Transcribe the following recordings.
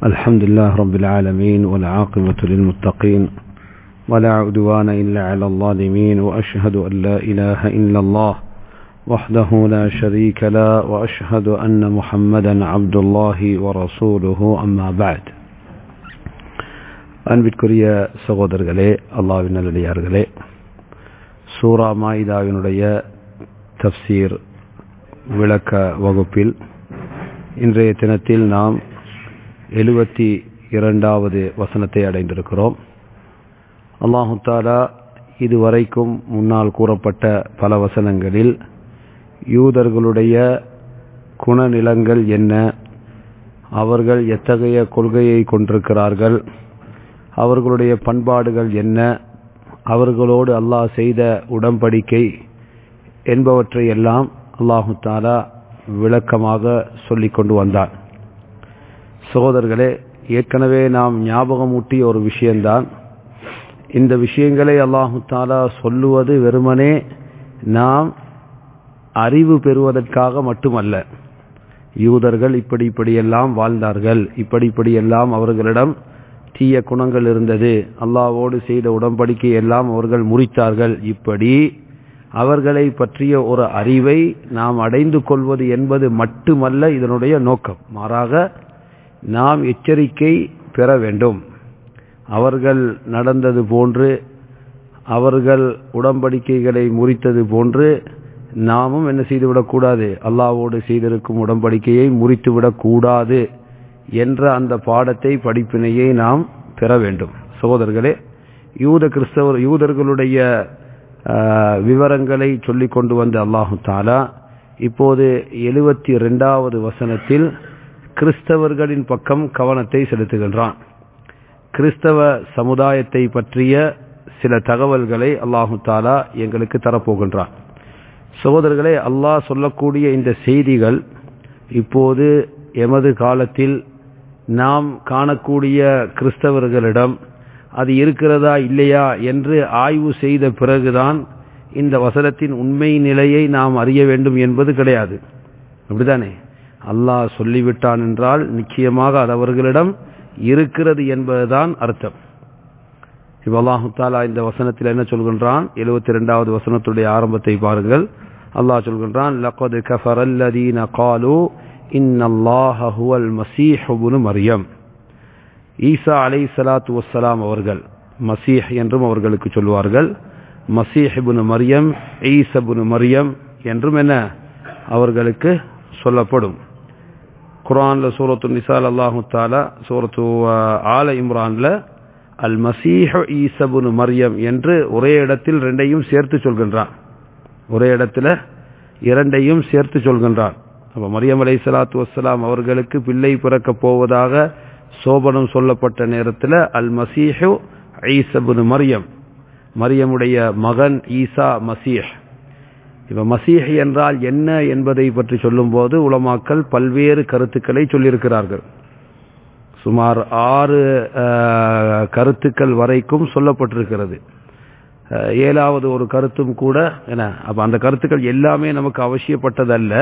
الحمد لله رب العالمين والعاقبة للمتقين ولا عدوان إلا على الظالمين وأشهد أن لا إله إلا الله وحده لا شريك له وأشهد أن محمدا عبد الله ورسوله أما بعد அன்பிற்குரிய சகோதரர்களே அல்லாவின் நல்லடியார்களே சூரா மாயிதாவினுடைய தப்சீர் விளக்க வகுப்பில் இன்றைய தினத்தில் நாம் எழுபத்தி இரண்டாவது வசனத்தை அடைந்திருக்கிறோம் அல்லாஹு தாலா இதுவரைக்கும் முன்னால் கூறப்பட்ட பல வசனங்களில் யூதர்களுடைய குணநிலங்கள் என்ன அவர்கள் எத்தகைய கொள்கையை கொண்டிருக்கிறார்கள் அவர்களுடைய பண்பாடுகள் என்ன அவர்களோடு அல்லாஹ் செய்த உடன்படிக்கை என்பவற்றை எல்லாம் அல்லாஹு தாலா விளக்கமாக சொல்லிக் கொண்டு வந்தார் சகோதரர்களே ஏற்கனவே நாம் ஞாபகமூட்டிய ஒரு விஷயம்தான் இந்த விஷயங்களை அல்லாஹு தாலா சொல்லுவது வெறுமனே நாம் அறிவு பெறுவதற்காக மட்டுமல்ல யூதர்கள் இப்படி இப்படியெல்லாம் வாழ்ந்தார்கள் இப்படி இப்படியெல்லாம் அவர்களிடம் தீய குணங்கள் இருந்தது அல்லாவோடு செய்த உடன்படிக்கை எல்லாம் அவர்கள் முறித்தார்கள் இப்படி அவர்களை பற்றிய ஒரு அறிவை நாம் அடைந்து கொள்வது என்பது மட்டுமல்ல இதனுடைய நோக்கம் மாறாக நாம் எச்சரிக்கை பெற வேண்டும் அவர்கள் நடந்தது போன்று அவர்கள் உடன்படிக்கைகளை முறித்தது போன்று நாமும் என்ன செய்துவிடக்கூடாது அல்லாவோடு செய்திருக்கும் உடன்படிக்கையை முறித்துவிடக்கூடாது என்ற அந்த பாடத்தை படிப்பினையை நாம் பெற வேண்டும் சகோதரர்களே யூத கிறிஸ்தவர் யூதர்களுடைய விவரங்களை சொல்லிக் கொண்டு வந்த அல்லாஹு தாலா இப்போது எழுபத்தி ரெண்டாவது வசனத்தில் கிறிஸ்தவர்களின் பக்கம் கவனத்தை செலுத்துகின்றான் கிறிஸ்தவ சமுதாயத்தை பற்றிய சில தகவல்களை அல்லாஹு தாலா எங்களுக்கு தரப்போகின்றான் சகோதரர்களே அல்லாஹ் சொல்லக்கூடிய இந்த செய்திகள் இப்போது எமது காலத்தில் நாம் காணக்கூடிய கிறிஸ்தவர்களிடம் அது இருக்கிறதா இல்லையா என்று ஆய்வு செய்த பிறகுதான் இந்த வசனத்தின் உண்மை நிலையை நாம் அறிய வேண்டும் என்பது கிடையாது அப்படிதானே அல்லாஹ் சொல்லிவிட்டான் என்றால் நிச்சயமாக அது அவர்களிடம் இருக்கிறது என்பதுதான் அர்த்தம் இப்ப அல்லாஹு தாலா இந்த வசனத்தில் என்ன சொல்கின்றான் எழுபத்தி ரெண்டாவது வசனத்துடைய ஆரம்பத்தை பாருங்கள் அல்லாஹ் சொல்கின்றான் லக்கது கஃபர் அல்லதீன காலு இன்னல்லாஹ ஹுவல் மசீஹ் இப்னு மரியம் ஈசா அலை சலாத்து வசலாம் அவர்கள் மசீஹ் என்றும் அவர்களுக்கு சொல்வார்கள் மசீஹ் இப்னு மரியம் ஈசபுனு மரியம் என்றும் என்ன அவர்களுக்கு சொல்லப்படும் குரான்ல சூரத்து நிசால் அல்லாஹு தாலா சூரத்து ஆல இம்ரான்ல அல் மசீஹ் ஈசபுனு மரியம் என்று ஒரே இடத்தில் ரெண்டையும் சேர்த்து சொல்கின்றான் ஒரே இடத்துல இரண்டையும் சேர்த்து சொல்கின்றான் அப்ப மரியம் அலை சலாத்து வசலாம் அவர்களுக்கு பிள்ளை பிறக்கப் போவதாக சோபனம் சொல்லப்பட்ட நேரத்தில் அல் மசீஹு ஈசபுனு மரியம் மரியமுடைய மகன் ஈசா மசீஹ் இப்ப மசீஹ் என்றால் என்ன என்பதை பற்றி சொல்லும்போது உலமாக்கல் பல்வேறு கருத்துக்களை சொல்லியிருக்கிறார்கள் சுமார் ஆறு கருத்துக்கள் வரைக்கும் சொல்லப்பட்டிருக்கிறது ஏழாவது ஒரு கருத்தும் கூட என்ன அப்ப அந்த கருத்துக்கள் எல்லாமே நமக்கு அவசியப்பட்டதல்ல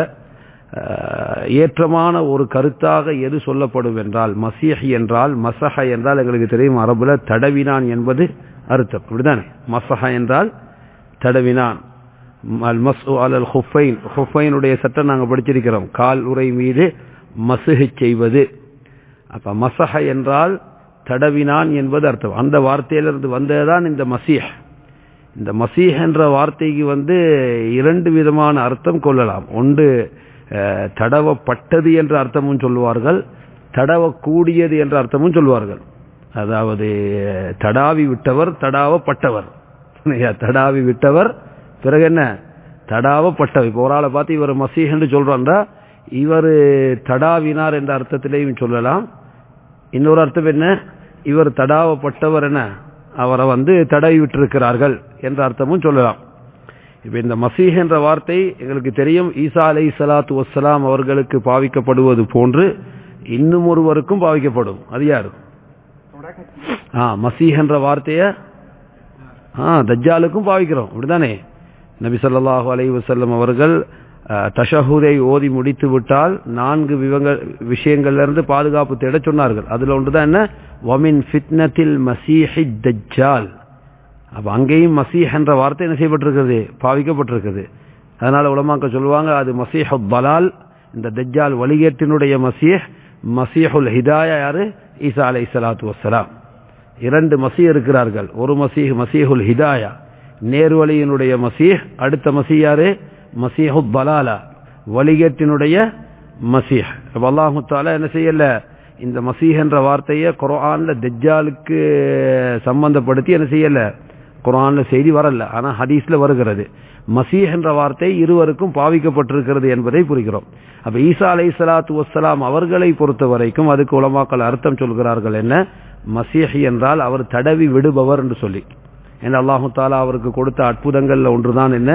ஏற்றமான ஒரு கருத்தாக எது சொல்லப்படும் என்றால் மசீஹ் என்றால் மசஹ என்றால் எங்களுக்கு தெரியும் அரபுல தடவினான் என்பது அர்த்தம் அப்படிதானே மசஹ என்றால் தடவினான் அல் மசு அல் ஹுஃபைன் ஹுஃபைனுடைய சட்டம் நாங்கள் படிச்சிருக்கிறோம் கால் உரை மீது மசுகை செய்வது அப்ப மசஹ என்றால் தடவினான் என்பது அர்த்தம் அந்த வார்த்தையிலிருந்து வந்ததுதான் இந்த மசீஹ் இந்த மசீஹ் என்ற வார்த்தைக்கு வந்து இரண்டு விதமான அர்த்தம் கொள்ளலாம் ஒன்று தடவப்பட்டது என்ற அர்த்தமும் சொல்லுவார்கள் தடவக்கூடியது என்ற அர்த்தமும் சொல்லுவார்கள் அதாவது தடாவி விட்டவர் தடாவப்பட்டவர் தடாவி விட்டவர் பிறகு என்ன தடாவப்பட்டவர் இப்போ ஒரு ஆளை பார்த்து இவர் மசீஹ் என்று சொல்றான்டா இவர் தடாவினார் என்ற அர்த்தத்திலேயும் சொல்லலாம் இன்னொரு அர்த்தம் என்ன இவர் தடாவப்பட்டவர் என்ன அவரை வந்து தடவி விட்டிருக்கிறார்கள் என்ற அர்த்தமும் சொல்லலாம் இப்ப இந்த மசீஹ் என்ற வார்த்தை எங்களுக்கு தெரியும் ஈசா அலை சலாத்து வசலாம் அவர்களுக்கு பாவிக்கப்படுவது போன்று இன்னும் ஒருவருக்கும் பாவிக்கப்படும் அது யாரு ஆ மசீஹ் என்ற வார்த்தைய ஆ தஜ்ஜாலுக்கும் பாவிக்கிறோம் அப்படிதானே நபி சொல்லாஹு அலை வசல்லம் அவர்கள் தஷஹுதை ஓதி முடித்து விட்டால் நான்கு விஷயங்கள்ல இருந்து பாதுகாப்பு தேட சொன்னார்கள் அதுல ஒன்றுதான் என்ன வமின் ஃபித்னத்தில் மசீஹி தஜ்ஜால் அப்ப அங்கேயும் மசீஹ் என்ற வார்த்தை என்ன செய்யப்பட்டிருக்கிறது பாவிக்கப்பட்டிருக்கிறது அதனால உலமாக்க சொல்லுவாங்க அது மசீஹு பலால் இந்த தஜ்ஜால் வழிகேட்டினுடைய மசீஹ் மசீஹுல் ஹிதாயா யாரு ஈசா அலை சலாத்து வசலாம் இரண்டு மசீ இருக்கிறார்கள் ஒரு மசீஹ் மசீஹுல் ஹிதாயா நேர்வழியினுடைய மசீஹ் அடுத்த மசீஹ் யாரு மசீஹு பலாலா வழிகேட்டினுடைய மசீஹ் அப்ப அல்லாஹு தாலா என்ன செய்யல இந்த மசீஹ் என்ற வார்த்தையை குரான்ல தஜ்ஜாலுக்கு சம்பந்தப்படுத்தி என்ன செய்யல குரான்ல செய்தி வரல ஆனா ஹதீஸ்ல வருகிறது மசீஹ் என்ற வார்த்தை இருவருக்கும் பாவிக்கப்பட்டிருக்கிறது என்பதை புரிகிறோம் அப்ப ஈசா அலை சலாத்து வசலாம் அவர்களை பொறுத்த வரைக்கும் அதுக்கு உலமாக்கள் அர்த்தம் சொல்கிறார்கள் என்ன மசீஹ் என்றால் அவர் தடவி விடுபவர் என்று சொல்லி ஏன்னா அல்லாஹு தாலா அவருக்கு கொடுத்த அற்புதங்கள்ல ஒன்றுதான் என்ன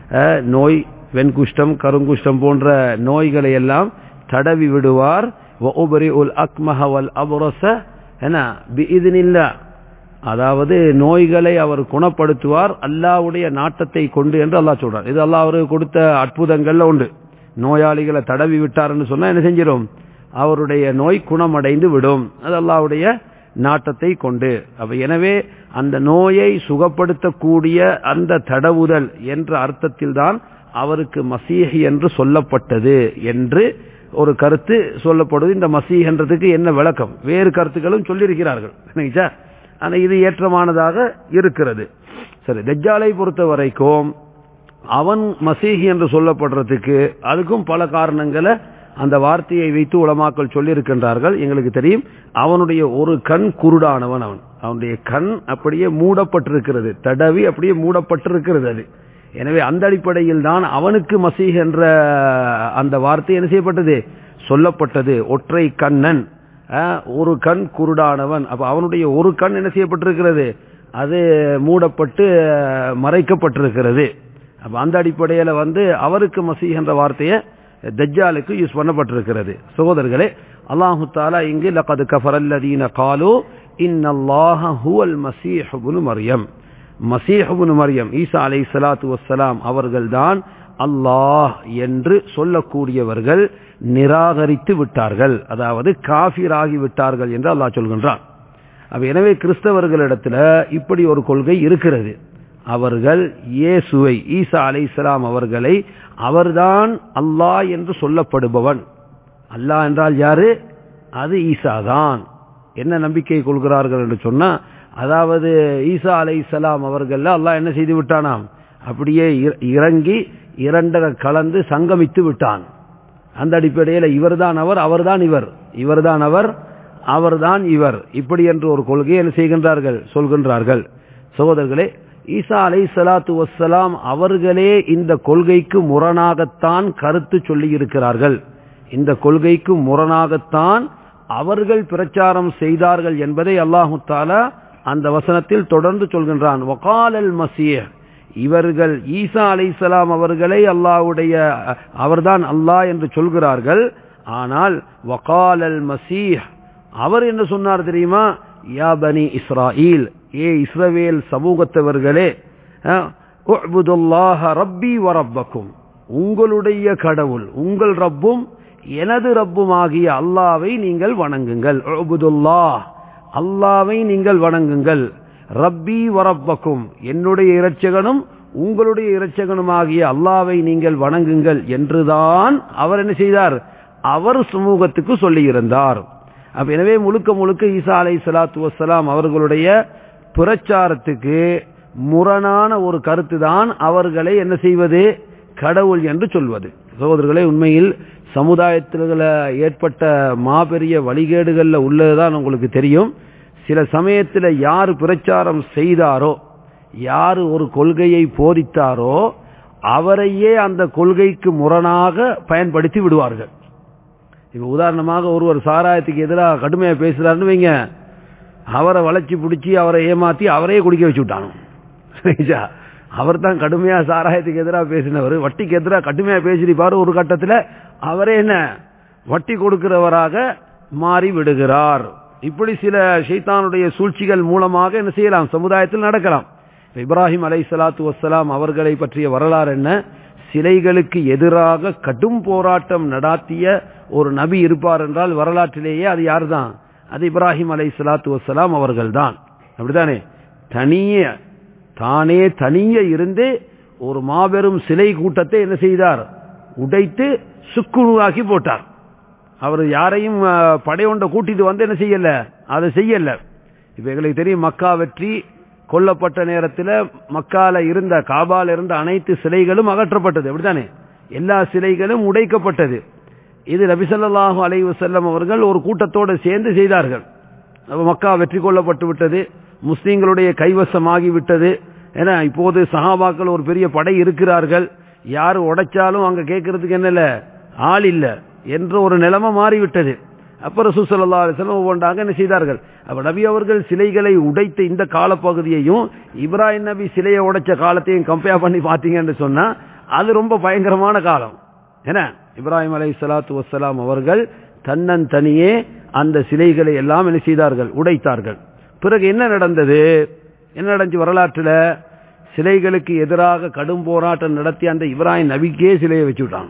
நோய் வெண்குஷ்டம் கருங்குஷ்டம் போன்ற நோய்களை எல்லாம் தடவி விடுவார் உல் அக்மஹவல் அபுரச என்ன பிஇதினில்லா அதாவது நோய்களை அவர் குணப்படுத்துவார் அல்லாவுடைய நாட்டத்தை கொண்டு என்று அல்லாஹ் சொல்றார் இது அல்லாஹ் அவருக்கு கொடுத்த அற்புதங்கள்ல உண்டு நோயாளிகளை தடவி விட்டார்னு சொன்னா என்ன செஞ்சிடும் அவருடைய நோய் குணமடைந்து விடும் அது அல்லாவுடைய நாட்டத்தை கொண்டு அப்ப எனவே அந்த நோயை சுகப்படுத்தக்கூடிய அந்த தடவுதல் என்ற அர்த்தத்தில் தான் அவருக்கு மசீஹ் என்று சொல்லப்பட்டது என்று ஒரு கருத்து சொல்லப்படுது இந்த மசீஹ் என்றதுக்கு என்ன விளக்கம் வேறு கருத்துக்களும் சொல்லியிருக்கிறார்கள் ஆனா இது ஏற்றமானதாக இருக்கிறது சரி தஜ்ஜாலை பொறுத்த வரைக்கும் அவன் மசீஹி என்று சொல்லப்படுறதுக்கு அதுக்கும் பல காரணங்களை அந்த வார்த்தையை வைத்து உலமாக்கள் சொல்லியிருக்கின்றார்கள் எங்களுக்கு தெரியும் அவனுடைய ஒரு கண் குருடானவன் அவன் அவனுடைய கண் அப்படியே மூடப்பட்டிருக்கிறது தடவி அப்படியே மூடப்பட்டிருக்கிறது அது எனவே அந்த அடிப்படையில் தான் அவனுக்கு மசீஹ் என்ற அந்த வார்த்தை என்ன செய்யப்பட்டது சொல்லப்பட்டது ஒற்றை கண்ணன் ஒரு கண் குருடானவன் அப்ப அவனுடைய ஒரு கண் என்ன செய்யப்பட்டிருக்கிறது அது மூடப்பட்டு மறைக்கப்பட்டிருக்கிறது அப்ப அந்த அடிப்படையில வந்து அவருக்கு மசீஹ் என்ற வார்த்தையை தஜ்ஜாலுக்கு யூஸ் பண்ணப்பட்டிருக்கிறது சகோதரர்களே அல்லாஹு தாலா இங்கு லகது கஃபரல்லதீன காலு இன்னல்லாஹ ஹுவல் மசீஹ் இப்னு மர்யம் மசீஹ் இப்னு மர்யம் ஈசா அலை சலாத்து வஸ்ஸலாம் அவர்கள்தான் அல்லாஹ் என்று சொல்லக்கூடியவர்கள் நிராகரித்து விட்டார்கள் அதாவது காஃபிராகி விட்டார்கள் என்று அல்லாஹ் சொல்கின்றான் அப்ப எனவே கிறிஸ்தவர்களிடத்துல இப்படி ஒரு கொள்கை இருக்கிறது அவர்கள் இயேசுவை ஈசா அலை இஸ்லாம் அவர்களை அவர்தான் அல்லாஹ் என்று சொல்லப்படுபவன் அல்லாஹ் என்றால் யாரு அது ஈசா தான் என்ன நம்பிக்கை கொள்கிறார்கள் என்று சொன்னா அதாவது ஈசா அலை இஸ்லாம் அவர்கள் அல்லாஹ் என்ன செய்து விட்டானாம் அப்படியே இறங்கி இரண்டர கலந்து சங்கமித்து விட்டான் அந்த அடிப்படையில் இவர்தான் அவர் அவர்தான் இவர் இவர்தான் அவர் அவர்தான் இவர் இப்படி என்று ஒரு கொள்கையை என்ன செய்கின்றார்கள் சொல்கின்றார்கள் சகோதரர்களே ஈசா அலை சலாத்து வசலாம் அவர்களே இந்த கொள்கைக்கு முரணாகத்தான் கருத்து சொல்லி இருக்கிறார்கள் இந்த கொள்கைக்கு முரணாகத்தான் அவர்கள் பிரச்சாரம் செய்தார்கள் என்பதை அல்லாஹு தாலா அந்த வசனத்தில் தொடர்ந்து சொல்கின்றான் வகாலல் மசீஹ் இவர்கள் ஈசா அலைசலாம் அவர்களை அல்லாவுடைய அவர்தான் அல்லாஹ் என்று சொல்கிறார்கள் ஆனால் வகாலல் மசீஹ் அவர் என்ன சொன்னார் தெரியுமா யா பனி இஸ்ராயில் ஏ இஸ்ரவேல் சமூகத்தவர்களே ரப்பி வரப்பக்கும் உங்களுடைய கடவுள் உங்கள் ரப்பும் எனது ரப்புமாகிய அல்லாவை நீங்கள் வணங்குங்கள் அல்லாவை நீங்கள் வணங்குங்கள் ரப்பி வரப்பக்கும் என்னுடைய இரட்சகனும் உங்களுடைய இரட்சகனுமாகிய அல்லாவை நீங்கள் வணங்குங்கள் என்றுதான் அவர் என்ன செய்தார் அவர் சமூகத்துக்கு சொல்லியிருந்தார் அப்ப எனவே முழுக்க முழுக்க ஈசா அலை சலாத்து வசலாம் அவர்களுடைய பிரச்சாரத்துக்கு முரணான ஒரு கருத்து தான் அவர்களை என்ன செய்வது கடவுள் என்று சொல்வது சகோதரர்களே உண்மையில் சமுதாயத்தில் ஏற்பட்ட மாபெரிய வழிகேடுகள்ல உள்ளதுதான் உங்களுக்கு தெரியும் சில சமயத்தில் யார் பிரச்சாரம் செய்தாரோ யார் ஒரு கொள்கையை போதித்தாரோ அவரையே அந்த கொள்கைக்கு முரணாக பயன்படுத்தி விடுவார்கள் இப்ப உதாரணமாக ஒருவர் சாராயத்துக்கு எதிராக கடுமையா பேசுறாருன்னு வைங்க அவரை வளைச்சி பிடிச்சி அவரை ஏமாத்தி அவரையே குடிக்க வச்சு விட்டானோ அவர் தான் கடுமையா சாராயத்துக்கு எதிராக பேசினவர் வட்டிக்கு எதிராக கடுமையா பேசிருப்பாரு ஒரு கட்டத்தில் அவரே என்ன வட்டி கொடுக்கிறவராக மாறி விடுகிறார் இப்படி சில ஷைத்தானுடைய சூழ்ச்சிகள் மூலமாக என்ன செய்யலாம் சமுதாயத்தில் நடக்கலாம் இப்ராஹிம் அலை சலாத்து வசலாம் அவர்களை பற்றிய வரலாறு என்ன சிலைகளுக்கு எதிராக கடும் போராட்டம் நடாத்திய ஒரு நபி இருப்பார் என்றால் வரலாற்றிலேயே அது யார்தான் அது இப்ராஹிம் அலை சலாத்து வசலாம் அவர்கள் தான் அப்படித்தானே தனிய தானே தனிய இருந்து ஒரு மாபெரும் சிலை கூட்டத்தை என்ன செய்தார் உடைத்து சுக்குநூறாக்கி போட்டார் அவர் யாரையும் அஹ், படையொண்ட கூட்டிட்டு வந்து என்ன செய்யல அதை செய்யல இப்ப எங்களுக்கு தெரியும் மக்கா வெற்றி கொல்லப்பட்ட நேரத்தில் மக்கால இருந்த காபால இருந்த அனைத்து சிலைகளும் அகற்றப்பட்டது அப்படித்தானே எல்லா சிலைகளும் உடைக்கப்பட்டது இது நபிசல்லாஹு அலைஹி வஸல்லம் அவர்கள் ஒரு கூட்டத்தோடு சேர்ந்து செய்தார்கள் அப்ப மக்கா வெற்றி கொள்ளப்பட்டு விட்டது முஸ்லீம்களுடைய கைவசமாகி விட்டது ஏன்னா இப்போது சஹாபாக்கள் ஒரு பெரிய படை இருக்கிறார்கள் யாரு உடைச்சாலும் அங்க கேட்கறதுக்கு என்னல ஆள் இல்ல என்ற ஒரு நிலைமை மாறிவிட்டது அப்ப ரசூல் ஸல்லல்லாஹு அலைஹி வஸல்லம் ஒவ்வொன்றாக என்ன செய்தார்கள் அப்ப நபி அவர்கள் சிலைகளை உடைத்த இந்த காலப்பகுதியையும் இப்ராஹிம் நபி சிலையை உடைச்ச காலத்தையும் கம்பேர் பண்ணி பார்த்தீங்கன்னு சொன்னா அது ரொம்ப பயங்கரமான காலம் என்ன இப்ராஹிம் அலை சலாத்து வசலாம் அவர்கள் தன்னன் தனியே அந்த சிலைகளை எல்லாம் என்ன செய்தார்கள் உடைத்தார்கள் பிறகு என்ன நடந்தது என்ன நடந்துச்சு வரலாற்றுல சிலைகளுக்கு எதிராக கடும் போராட்டம் நடத்தி அந்த இப்ராஹிம் நபிக்கே சிலையை வச்சு விட்டாங்க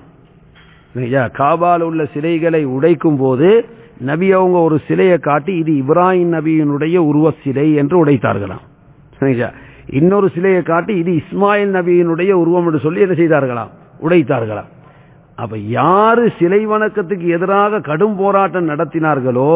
ஐயா, காபால உள்ள சிலைகளை உடைக்கும் போது நபி அவங்க ஒரு சிலையை காட்டி இது இப்ராஹிம் நபியினுடைய உருவ சிலை என்று உடைத்தார்களாம் சரிங்களா? இன்னொரு சிலையை காட்டி இது இஸ்மாயில் நபியினுடைய உருவம் என்று சொல்லி என்ன செய்தார்களாம் உடைத்தார்களாம் அப்ப யாரு சிலை வணக்கத்துக்கு எதிராக கடும் போராட்டம் நடத்தினார்களோ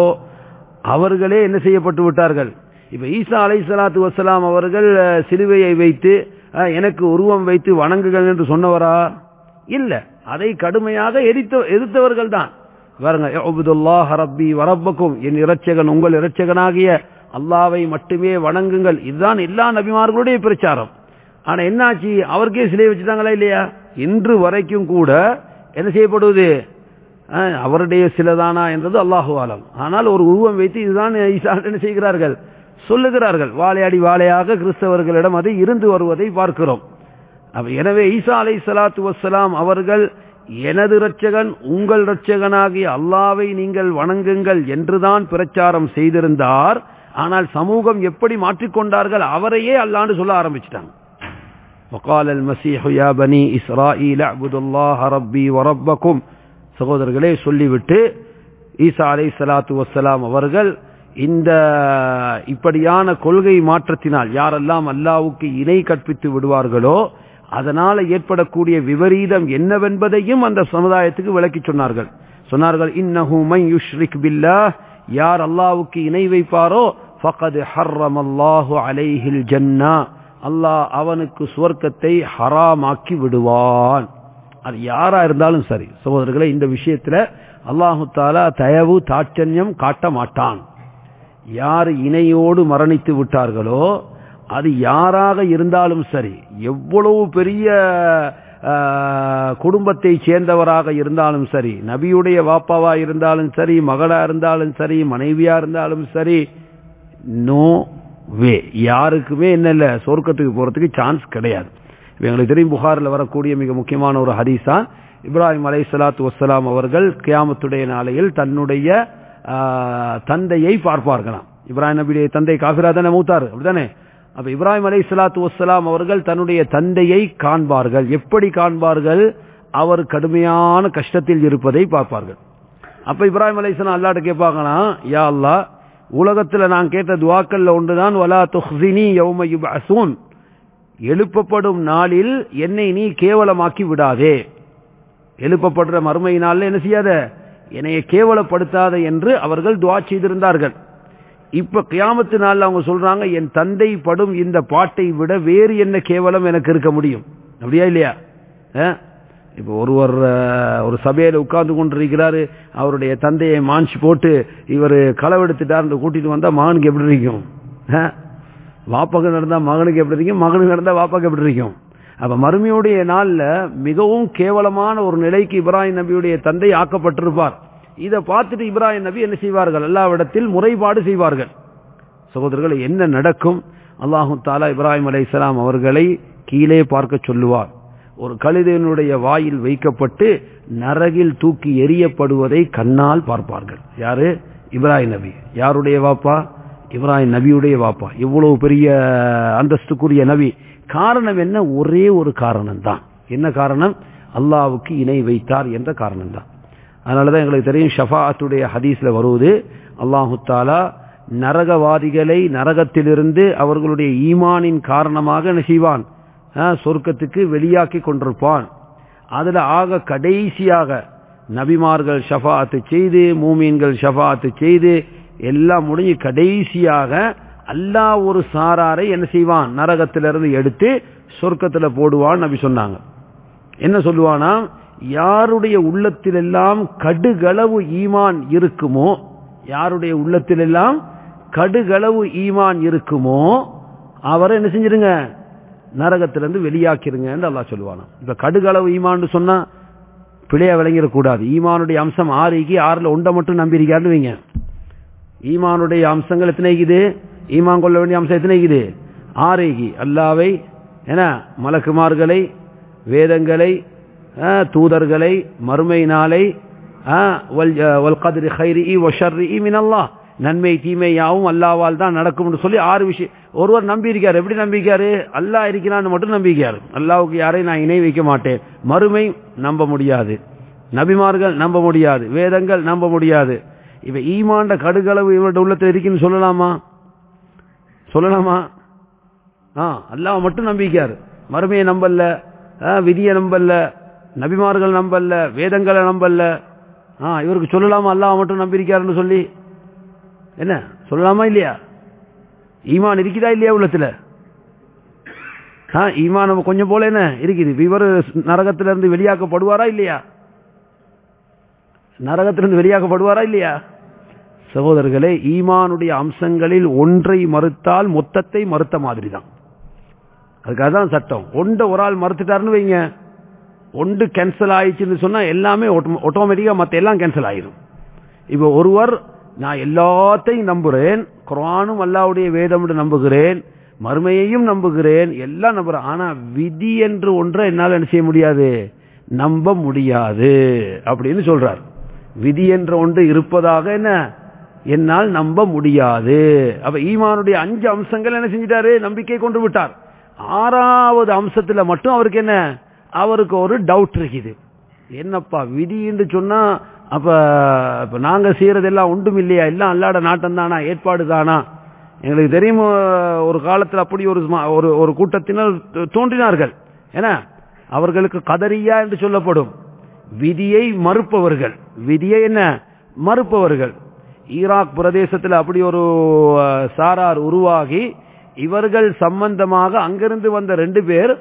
அவர்களே என்ன செய்யப்பட்டு விட்டார்கள் இப்ப ஈசா அலை சலாத்து வசலாம் அவர்கள் அஹ், சிலுவையை வைத்து அஹ், எனக்கு உருவம் வைத்து வணங்குகள் என்று சொன்னவரா இல்ல அதை கடுமையாக எரித்த எதிர்த்தவர்கள் தான் பாருங்க அபுதுல்லாஹ் ரப்பி வரப்பக்கும் என் இரட்சகன் உங்கள் இரட்சகனாகிய அல்லாவை மட்டுமே வணங்குங்கள் இதுதான் எல்லா நபிமார்களுடைய பிரச்சாரம் ஆனா என்னாச்சு அவருக்கே சிலை வச்சுட்டாங்களா இல்லையா இன்று வரைக்கும் கூட என்ன செய்யப்படுவது அஹ், அவருடைய சிலதானா என்றது அல்லாஹு ஆலம் ஆனால் ஒரு உருவம் வைத்து இதுதான் ஈசா என்ன செய்கிறார்கள் சொல்லுகிறார்கள் வாழையாடி வாழையாக கிறிஸ்தவர்களிடம் அது இருந்து வருவதை பார்க்கிறோம் அப்ப எனவே ஈசா அலை சலாத்து வசலாம் அவர்கள் எனது இரட்சகன் உங்கள் இரட்சகனாகிய அல்லாவை நீங்கள் வணங்குங்கள் என்றுதான் பிரச்சாரம் செய்திருந்தார் ஆனால் சமூகம் எப்படி மாற்றிக்கொண்டார்கள் அவரையே அல்லாண்டு சொல்ல ஆரம்பிச்சிட்டாங்க وقال المسيح يا بني إسرائيل اعبدوا الله ربي وربكم சகோதரர்களே சொல்லிவிட்டு ஈசா அலை சலாத்து வசலாம் அவர்கள் இந்த இப்படியான கொள்கை மாற்றத்தினால் யாரெல்லாம் அல்லாவுக்கு இணை கற்பித்து விடுவார்களோ அதனால ஏற்படக்கூடிய விபரீதம் என்னவென்பதையும் அந்த சமுதாயத்துக்கு விளக்கி சொன்னார்கள் சொன்னார்கள் இன்னஹு மை யுஷ்ரிக் பில்லாஹ் யார் அல்லாவுக்கு இணை வைப்பாரோ ஃபகத் ஹர்ரம் அல்லாஹு அலைஹில் ஜன்னா அல்லாஹ் அவனுக்கு சுவர்க்கத்தை ஹராமாக்கி விடுவான் அது யாரா இருந்தாலும் சரி சகோதரர்களே இந்த விஷயத்துல அல்லாஹு தாலா தயவு தாட்சண்யம் காட்ட மாட்டான் யார் இணையோடு மரணித்து விட்டார்களோ அது யாராக இருந்தாலும் சரி எவ்வளவு பெரிய ஆஹ், குடும்பத்தை சேர்ந்தவராக இருந்தாலும் சரி நபியுடைய வாப்பாவா இருந்தாலும் சரி மகளா இருந்தாலும் சரி மனைவியா இருந்தாலும் சரி நோ வே யாருக்குமே என்ன இல்ல சொர்க்கத்துக்கு போறதுக்கு சான்ஸ் கிடையாது இப்ப எங்களுக்கு தெரியும் புகாரில் வரக்கூடிய மிக முக்கியமான ஒரு ஹதீஸ் தான் இப்ராஹிம் அலை சலாத்து வசலாம் அவர்கள் கியாமத்துடைய நாளையில் தன்னுடைய ஆஹ், தந்தையை பார்ப்பார்களாம் இப்ராஹிம் நபியுடைய தந்தை காபிரா தானே மூத்தார் அப்படிதானே அப்ப இப்ராஹிம் அலை சலாத்து வசலாம் அவர்கள் தன்னுடைய தந்தையை காண்பார்கள் எப்படி காண்பார்கள் அவர் கடுமையான கஷ்டத்தில் இருப்பதை பார்ப்பார்கள் அப்ப இப்ராஹிம் அலைஹிஸ்ஸலாம் அல்லாஹ்ட்ட கேட்பாங்களாம் யா அல்லாஹ் உலகத்துல நான் கேட்ட துவாக்கல்ல ஒன்றுதான் வலா துஹ்ஸினி யௌம யுப்அஸூன் எழுப்பப்படும் நாளில் என்னை நீ கேவலமாக்கி விடாதே எழுப்பப்படுற மறுமை நாள்ல என்ன செய்யாத என்னைய கேவலப்படுத்தாத என்று அவர்கள் துவா செய்திருந்தார்கள் இப்ப கியாமத்து நாள்ல அவங்க சொல்றாங்க என் தந்தை படும் இந்த பாட்டை விட வேறு என்ன கேவலம் எனக்கு இருக்க முடியும் அப்படியா இல்லையா அஹ்? இப்ப ஒருவர் அஹ், ஒரு சபையில உட்கார்ந்து கொண்டிருக்கிறாரு அவருடைய தந்தையை மாஞ்சி போட்டு இவர் களவெடுத்துட்டார் கூட்டிட்டு வந்தா மகனுக்கு எப்படி இருக்கும் அஹ்? வாப்பாக்கு நடந்தா மகனுக்கு எப்படி இருக்கும் மகனுக்கு நடந்தா வாப்பாக்கு எப்படி இருக்கும் அப்ப மறுமையுடைய நாள்ல மிகவும் கேவலமான ஒரு நிலைக்கு இப்ராஹிம் நபியுடைய தந்தை ஆக்கப்பட்டிருப்பார் இதை பார்த்துட்டு இப்ராஹிம் நபி என்ன செய்வார்கள் எல்லாவிடத்தில் முறைப்பாடு செய்வார்கள் சகோதரர்கள் என்ன நடக்கும் அல்லாஹு தாலா இப்ராஹிம் அலைஹிஸ்ஸலாம் அவர்களை கீழே பார்க்க சொல்லுவார் ஒரு கழுதையினுடைய வாயில் வைக்கப்பட்டு நரகில் தூக்கி எரியப்படுவதை கண்ணால் பார்ப்பார்கள் யாரு இப்ராஹிம் நபி யாருடைய வாப்பா இப்ராஹிம் நபியுடைய வாப்பா இவ்வளவு பெரிய அந்தஸ்துக்குரிய நபி காரணம் என்ன ஒரே ஒரு காரணம் தான் என்ன காரணம் அல்லாவுக்கு இணை வைத்தார் என்ற காரணம் தான் அதனாலதான் எங்களுக்கு தெரியும் ஷஃபாத்துடைய ஹதீஸ்ல வருவது அல்லாஹு தாலா நரகவாதிகளை நரகத்திலிருந்து அவர்களுடைய ஈமானின் காரணமாக என்ன செய்வான் சொர்க்கத்துக்கு வெளியாக்கி கொண்டிருப்பான் அதுல ஆக கடைசியாக நபிமார்கள் ஷஃபாத்து செய்து மூமீன்கள் ஷஃபாத்து செய்து எல்லாம் முடிஞ்சு கடைசியாக அல்லாஹ் ஒரு சாராரை என்ன செய்வான் நரகத்திலிருந்து எடுத்து சொர்க்கத்துல போடுவான் நபி சொன்னாங்க என்ன சொல்லுவானா யாருடைய உள்ளத்திலெல்லாம் கடுகளவு ஈமான் இருக்குமோ யாருடைய உள்ளத்திலெல்லாம் கடுகளவு ஈமான் இருக்குமோ அவரை என்ன செஞ்சிருங்க நரகத்திலிருந்து வெளியாக்கிருங்க அல்லா சொல்லுவானா இப்ப கடுகளவு ஈமான்னு சொன்னா பிழையா விளங்கிடக்கூடாது ஈமானுடைய அம்சம் ஆறுக்கு ஆறுல ஒன்றை மட்டும் நம்பியிருக்காருன்னு வைங்க ஈமானுடைய அம்சங்கள் எத்தனை இருக்குது ஈமான் கொள்ள வேண்டிய அம்சம் எத்தனை இருக்குது ஆறுகி அல்லாவை என மலக்குமார்களை வேதங்களை தூதர்களை மறுமை நாளை நன்மை தீமை யாவும் அல்லாவால் தான் நடக்கும் சொல்லி ஆறு விஷயம் ஒருவர் நம்பியிருக்காரு எப்படி நம்பிக்காரு அல்லா இருக்கிறான்னு மட்டும் நம்பிக்காரு அல்லாவுக்கு யாரையும் நான் இணை வைக்க மாட்டேன் மறுமை நம்ப முடியாது நபிமார்கள் நம்ப முடியாது வேதங்கள் நம்ப முடியாது இவ ஈமாண்ட கடுகளவு இவருடைய உள்ளத்தில் இருக்குன்னு சொல்லலாமா சொல்லலாமா ஆ அல்லாஹ் மட்டும் நம்பிக்காரு மறுமையை நம்பல்ல விதியை நம்பல்ல நபிமார்கள் நம்பல்ல வேதங்களை நம்பல்ல ஆ இவருக்கு சொல்லலாமா அல்லாஹ் மட்டும் நம்பியிருக்காருன்னு சொல்லி என்ன சொல்லலாமா இல்லையா ஈமான் இருக்குதா இல்லையா உள்ளத்துல ஆ ஈமான் கொஞ்சம் போல என்ன இருக்குது இவர் நரகத்திலிருந்து வெளியாக்கப்படுவாரா இல்லையா நரகத்திலிருந்து வெளியாக்கப்படுவாரா இல்லையா சகோதரர்களே ஈமானுடைய அம்சங்களில் ஒன்றை மறுத்தால் மொத்தத்தை மறுத்த மாதிரி தான் அதுக்காக தான் சட்டம் ஒன்றை ஒரு ஆள் மறுத்துட்டாருன்னு வைங்க ஒன்று கேன்சல் ஆயிடுச்சுன்னு சொன்னா எல்லாமே ஆட்டோமேட்டிக்கா மற்ற எல்லாம் கேன்சல் ஆயிரும் இப்போ ஒருவர் நான் எல்லாத்தையும் நம்புறேன் குரானும் அல்லாவுடைய வேதம் நம்புகிறேன் மறுமையையும் நம்புகிறேன் எல்லாம் நம்புறேன் ஆனா விதி என்று ஒன்றை என்னால் என்ன செய்ய முடியாது நம்ப முடியாது அப்படின்னு சொல்றார் விதி என்ற ஒன்று இருப்பதாக என்ன என்னால் நம்ப முடியாது அப்ப ஈமானுடைய அஞ்சு அம்சங்கள் என்ன செஞ்சிட்டாரு நம்பிக்கை கொண்டு விட்டார் ஆறாவது அம்சத்துல மட்டும் அவருக்கு என்ன அவருக்கு ஒரு டவுட் இருக்குது என்னப்பா விதி என்று சொன்னா அப்ப இப்ப நாங்க செய்யறதெல்லாம் ஒன்றும் இல்லையா எல்லாம் அல்லாட நாட்டம் தானா ஏற்பாடு தானா எங்களுக்கு தெரியும் ஒரு காலத்தில் அப்படி ஒரு ஒரு ஒரு கூட்டத்தினர் தோன்றினார்கள் ஏன்னா அவர்களுக்கு கதரியா என்று சொல்லப்படும் விதியை மறுப்பவர்கள் விதியை என்ன மறுப்பவர்கள் ஈராக் பிரதேசத்தில் அப்படி ஒரு சாரார் உருவாகி இவர்கள் சம்பந்தமாக அங்கிருந்து வந்த ரெண்டு பேர்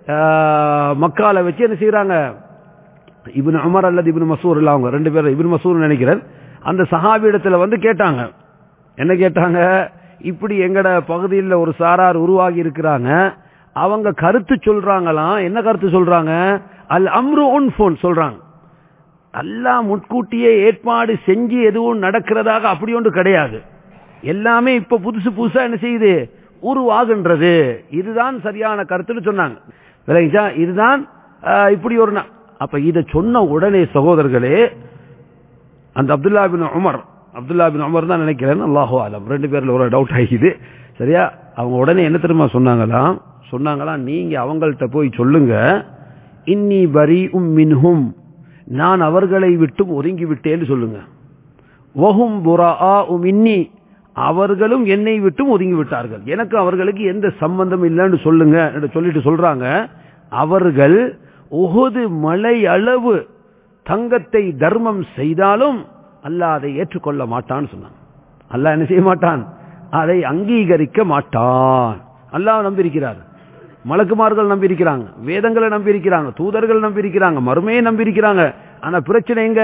மக்கால வச்சு என்ன செய்யறாங்க இபின் அமர் அல்லது இபின் மசூர் இல்ல அவங்க ரெண்டு பேர் இபின் மசூர் நினைக்கிறேன் அந்த சஹாபிடத்துல வந்து கேட்டாங்க என்ன கேட்டாங்க இப்படி எங்கட பகுதியில் ஒரு சாரார் உருவாகி இருக்கிறாங்க அவங்க கருத்து சொல்றாங்களாம் என்ன கருத்து சொல்றாங்க அல் அம்ரு ஒன் போன் சொல்றாங்க எல்லாம் முன்கூட்டியே ஏற்பாடு செஞ்சு எதுவும் நடக்கிறதாக அப்படி ஒன்று கிடையாது எல்லாமே இப்ப புதுசு புதுசா என்ன செய்யுது உருவாகின்றது இதுதான் சரியான கருத்துன்னு சொன்னாங்க விளங்கிச்சா இதுதான் இப்படி ஒரு அப்ப இதை சொன்ன உடனே சகோதரர்களே அந்த அப்துல்லா பின் உமர் அப்துல்லா பின் உமர் தான் நினைக்கிறேன் அல்லாஹோ ஆலம் ரெண்டு பேர்ல ஒரு டவுட் ஆகிது சரியா அவங்க உடனே என்ன தெரியுமா சொன்னாங்களாம் சொன்னாங்களாம் நீங்க அவங்கள்ட்ட போய் சொல்லுங்க இன்னி பரி உம் மின்ஹும் நான் அவர்களை விட்டும் ஒதுங்கி விட்டேன்னு சொல்லுங்க வஹும் புரா உம் இன்னி அவர்களும் என்னை விட்டும் ஒதுங்கி விட்டார்கள் எனக்கு அவர்களுக்கு எந்த சம்பந்தம் இல்லைன்னு சொல்லுங்க சொல்லிட்டு சொல்றாங்க அவர்கள் உகுது மலை அளவு தங்கத்தை தர்மம் செய்தாலும் அல்லாஹ் அதை ஏற்றுக்கொள்ள மாட்டான்னு சொன்னான் அல்லாஹ் என்ன செய்ய மாட்டான் அதை அங்கீகரிக்க மாட்டான் அல்லாஹ் நம்பியிருக்கிறார் மலக்குமார்கள் நம்பியிருக்கிறாங்க வேதங்களை நம்பியிருக்கிறாங்க தூதர்கள் நம்பியிருக்கிறாங்க மறுமையை நம்பியிருக்கிறாங்க ஆனா பிரச்சனை எங்க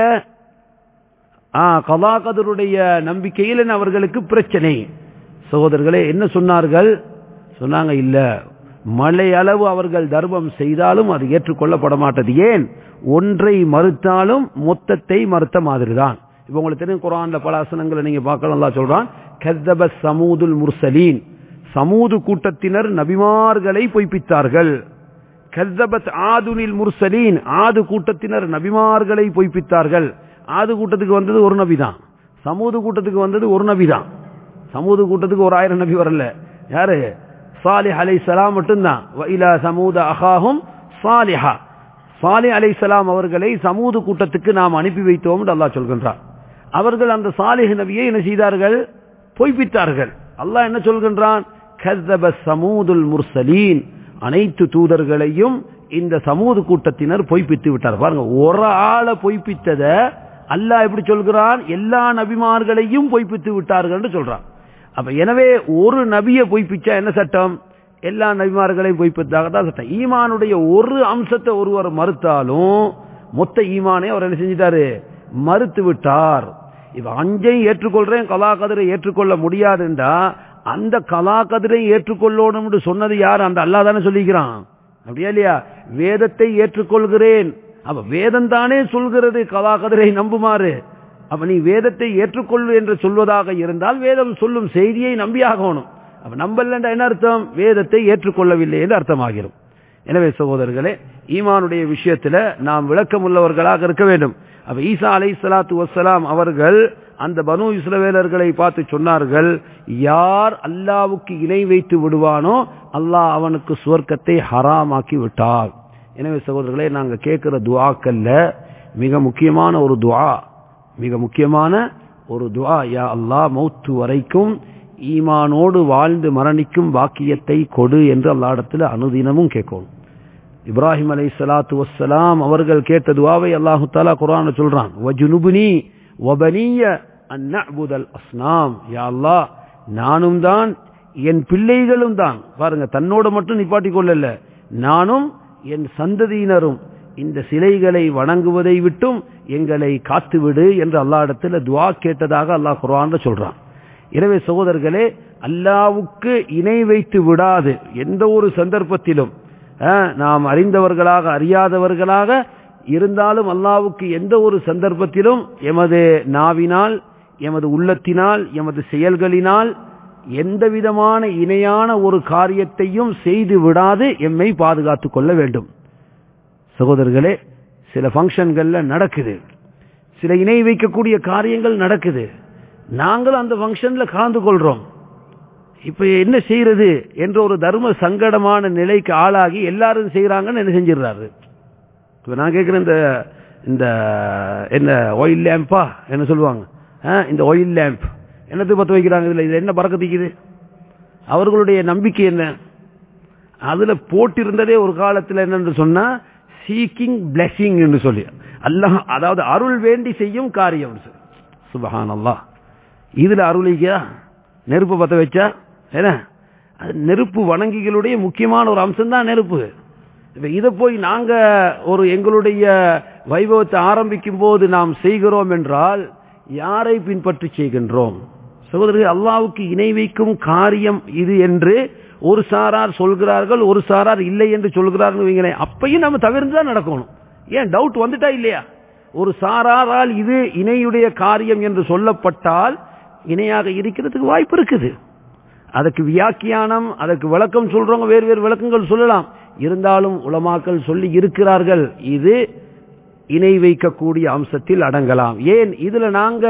கதாகதருடைய நம்பிக்கையில் அவர்களுக்கு பிரச்சனை சகோதரர்களே என்ன சொன்னார்கள் சொன்னாங்க இல்ல மலை அளவு அவர்கள் தர்மம் செய்தாலும் அது ஏற்றுக்கொள்ளப்பட மாட்டது ஏன் ஒன்றை மறுத்தாலும் மொத்தத்தை மறுத்த மாதிரி தான் இப்ப உங்களுக்கு தெரியும் குரான்ல பல ஆசனங்களை நீங்க பார்க்கலாம் சொல்றான் கத்தப சமூதுல் முர்சலீன் சமூது கூட்டத்தினர் நபிமார்களை பொய்ப்பித்தார்கள் கத்தபத் ஆதுனில் முர்சலீன் ஆது கூட்டத்தினர் நபிமார்களை பொய்ப்பித்தார்கள் ஆது கூட்டத்துக்கு வந்தது ஒரு நபி தான் சமூது கூட்டத்துக்கு வந்தது ஒரு நபி தான் சமூது கூட்டத்துக்கு ஒரு ஆயிரம் நபி வரல யாரு சாலிஹ் அலை சலாம் மட்டும்தான் வயிலா சமூத அகாஹும் சாலிஹா சாலி அலைசலாம் அவர்களை சமூது கூட்டத்துக்கு நாம் அனுப்பி வைத்தோம் என்று அல்லாஹ் சொல்கின்றார் அவர்கள் அந்த சாலிஹ் நபியை என்ன செய்தார்கள் பொய்ப்பித்தார்கள் அல்லாஹ் என்ன சொல்கின்றான் கஸ்ஸப சமூதுல் முர்சலீன் அனைத்து தூதர்களையும் இந்த சமூது கூட்டத்தினர் பொய்ப்பித்து விட்டார் பாருங்க ஒரு ஆளை பொய்ப்பித்தத அல்லாஹ் எப்படி சொல்கிறான் எல்லா நபிமார்களையும் பொய்ப்பித்து விட்டார்கள் என்று சொல்றான் அப்ப எனவே ஒரு நபியை பொய்ப்பிச்சா என்ன சட்டம் எல்லா நபிமார்களையும் பொய்ப்பித்தாக தான் சட்டம் ஈமானுடைய ஒரு அம்சத்தை ஒருவர் மறுத்தாலும் மொத்த ஈமானை அவர் என்ன செஞ்சிட்டாரு மறுத்து விட்டார் இப்ப அஞ்சையும் ஏற்றுக்கொள்றேன் கலாகதிரை ஏற்றுக்கொள்ள முடியாதுண்டா அந்த கலாகதிரை ஏற்றுக்கொள்ளணும்னு சொன்னது யார் அந்த அல்லா தானே சொல்லிக்கிறான் அப்படியா இல்லையா வேதத்தை ஏற்றுக்கொள்கிறேன் அப்ப வேதம் தானே சொல்கிறது கலாகதிரை நம்புமாறு அப்ப நீ வேதத்தை ஏற்றுக்கொள்ளு என்று சொல்வதாக இருந்தால் வேதம் சொல்லும் செய்தியை நம்பியாகணும் அப்ப நம்பலண்டா என்ன அர்த்தம் வேதத்தை ஏற்றுக்கொள்ளவில்லை என்று அர்த்தமாகிரும் எனவே சகோதரர்களே ஈமானுடைய விஷயத்துல நாம் விளக்கம் உள்ளவர்களாக இருக்க வேண்டும் அப்ப ஈசா அலை சலாத்து வசலாம் அவர்கள் அந்த பனு இஸ்ரவேலர்களை பார்த்து சொன்னார்கள் யார் அல்லாவுக்கு இணை வைத்து விடுவானோ அல்லாஹ் அவனுக்கு சுவர்க்கத்தை ஹராமாக்கி விட்டார் எனவே சகோதரர்களே நாங்க கேட்கிற துவாக்கல்ல மிக முக்கியமான ஒரு துவா மிக முக்கியமான ஒரு துவா யா அல்லாஹ் மௌத்து வரைக்கும் ஈமானோடு வாழ்ந்து மரணிக்கும் வாக்கியத்தை கொடு என்று அல்லாடத்தில் அனுதினமும் கேட்கணும் இப்ராஹிம் அலை சலாத்து வசலாம் அவர்கள் கேட்ட துவாவை அல்லாஹு தாலா குரான் சொல்றான் வஜுனுபுனி வபனிய அந்நபுதல் அஸ்னாம் யா அல்லாஹ் நானும் தான் என் பிள்ளைகளும் தான் பாருங்க தன்னோட மட்டும் நிப்பாட்டி கொள்ளல நானும் என் சந்ததியினரும் இந்த சிலைகளை வணங்குவதை விட்டும் எங்களை காத்துவிடு என்று அல்லாஹிடத்தில் துவா கேட்டதாக அல்லாஹ் குரான் சொல்றான் எனவே சகோதரர்களே அல்லாவுக்கு இணை வைத்து விடாது எந்த ஒரு சந்தர்ப்பத்திலும் நாம் அறிந்தவர்களாக அறியாதவர்களாக இருந்தாலும் அல்லாவுக்கு எந்த ஒரு சந்தர்ப்பத்திலும் எமது நாவினால் எமது உள்ளத்தினால் எமது செயல்களினால் எந்த விதமான இணையான ஒரு காரியத்தையும் செய்து விடாது எம்மை பாதுகாத்துக் கொள்ள வேண்டும் சகோதரர்களே சில ஃபங்க்ஷன்கள்ல நடக்குது சில இணை வைக்கக்கூடிய காரியங்கள் நடக்குது நாங்களும் அந்த ஃபங்க்ஷன்ல கலந்து கொள்றோம் இப்ப என்ன செய்யறது என்ற ஒரு தர்ம சங்கடமான நிலைக்கு ஆளாகி எல்லாரும் செய்யறாங்கன்னு என்ன செஞ்சிடறாரு இப்ப நான் கேட்கிறேன் இந்த இந்த என்ன ஆயில் லேம்பா என்ன சொல்லுவாங்க இந்த ஆயில் லேம்ப் என்னத்துக்கு பத்த வைக்கிறாங்க இதுல இது என்ன பறக்கத்திக்குது அவர்களுடைய நம்பிக்கை என்ன அதுல போட்டிருந்ததே ஒரு காலத்தில் என்னன்னு சொன்னா சீக்கிங் பிளஸிங் என்று சொல்லி அல்லாஹ் அதாவது அருள் வேண்டி செய்யும் காரியம் சுபஹான் அல்லாஹ் இதுல அருளிக்கா நெருப்பு பத்த வச்சா என்ன அது நெருப்பு வணங்கிகளுடைய முக்கியமான ஒரு அம்சம் தான் நெருப்பு இப்ப இதை போய் நாங்க ஒரு எங்களுடைய வைபவத்தை ஆரம்பிக்கும் போது நாம் செய்கிறோம் என்றால் யாரை பின்பற்றி செய்கின்றோம் சகோதரர்கள் அல்லாவுக்கு இணை வைக்கும் காரியம் இது என்று ஒரு சாரார் சொல்கிறார்கள் ஒரு சாரார் இல்லை என்று சொல்கிறார்கள் வைங்களேன் அப்பையும் நம்ம தவிர்த்து தான் நடக்கணும் ஏன் டவுட் வந்துட்டா இல்லையா ஒரு சாராரால் இது இணையுடைய காரியம் என்று சொல்லப்பட்டால் இணையாக இருக்கிறதுக்கு வாய்ப்பு இருக்குது அதுக்கு வியாக்கியானம் அதற்கு விளக்கம் சொல்றவங்க வேறு வேறு விளக்கங்கள் சொல்லலாம் இருந்தாலும் உலமாக்கள் சொல்லி இருக்கிறார்கள் இது இணை வைக்கக்கூடிய அம்சத்தில் அடங்கலாம் ஏன் இதுல நாங்க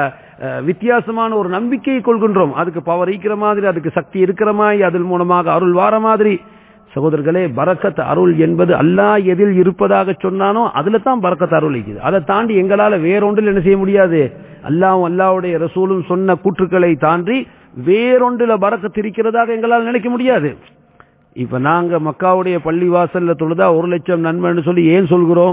வித்தியாசமான ஒரு நம்பிக்கையை கொள்கின்றோம் அதுக்கு பவர் ஈக்கிற மாதிரி அதுக்கு சக்தி இருக்கிற மாதிரி அதன் மூலமாக அருள் வார மாதிரி சகோதரர்களே பரக்கத் அருள் என்பது அல்லாஹ் எதில் இருப்பதாக சொன்னானோ அதுல தான் பரக்கத் அருள் இருக்குது அதை தாண்டி எங்களால வேறொன்றில் என்ன செய்ய முடியாது அல்லாவும் அல்லாவுடைய ரசூலும் சொன்ன கூற்றுக்களை தாண்டி வேறொன்றில பறக்கத்து இருக்கிறதாக எங்களால் நினைக்க முடியாது இப்ப நாங்க மக்காவுடைய பள்ளி வாசல்ல தொழுதா ஒரு லட்சம் நன்மைன்னு சொல்லி ஏன் சொல்கிறோம்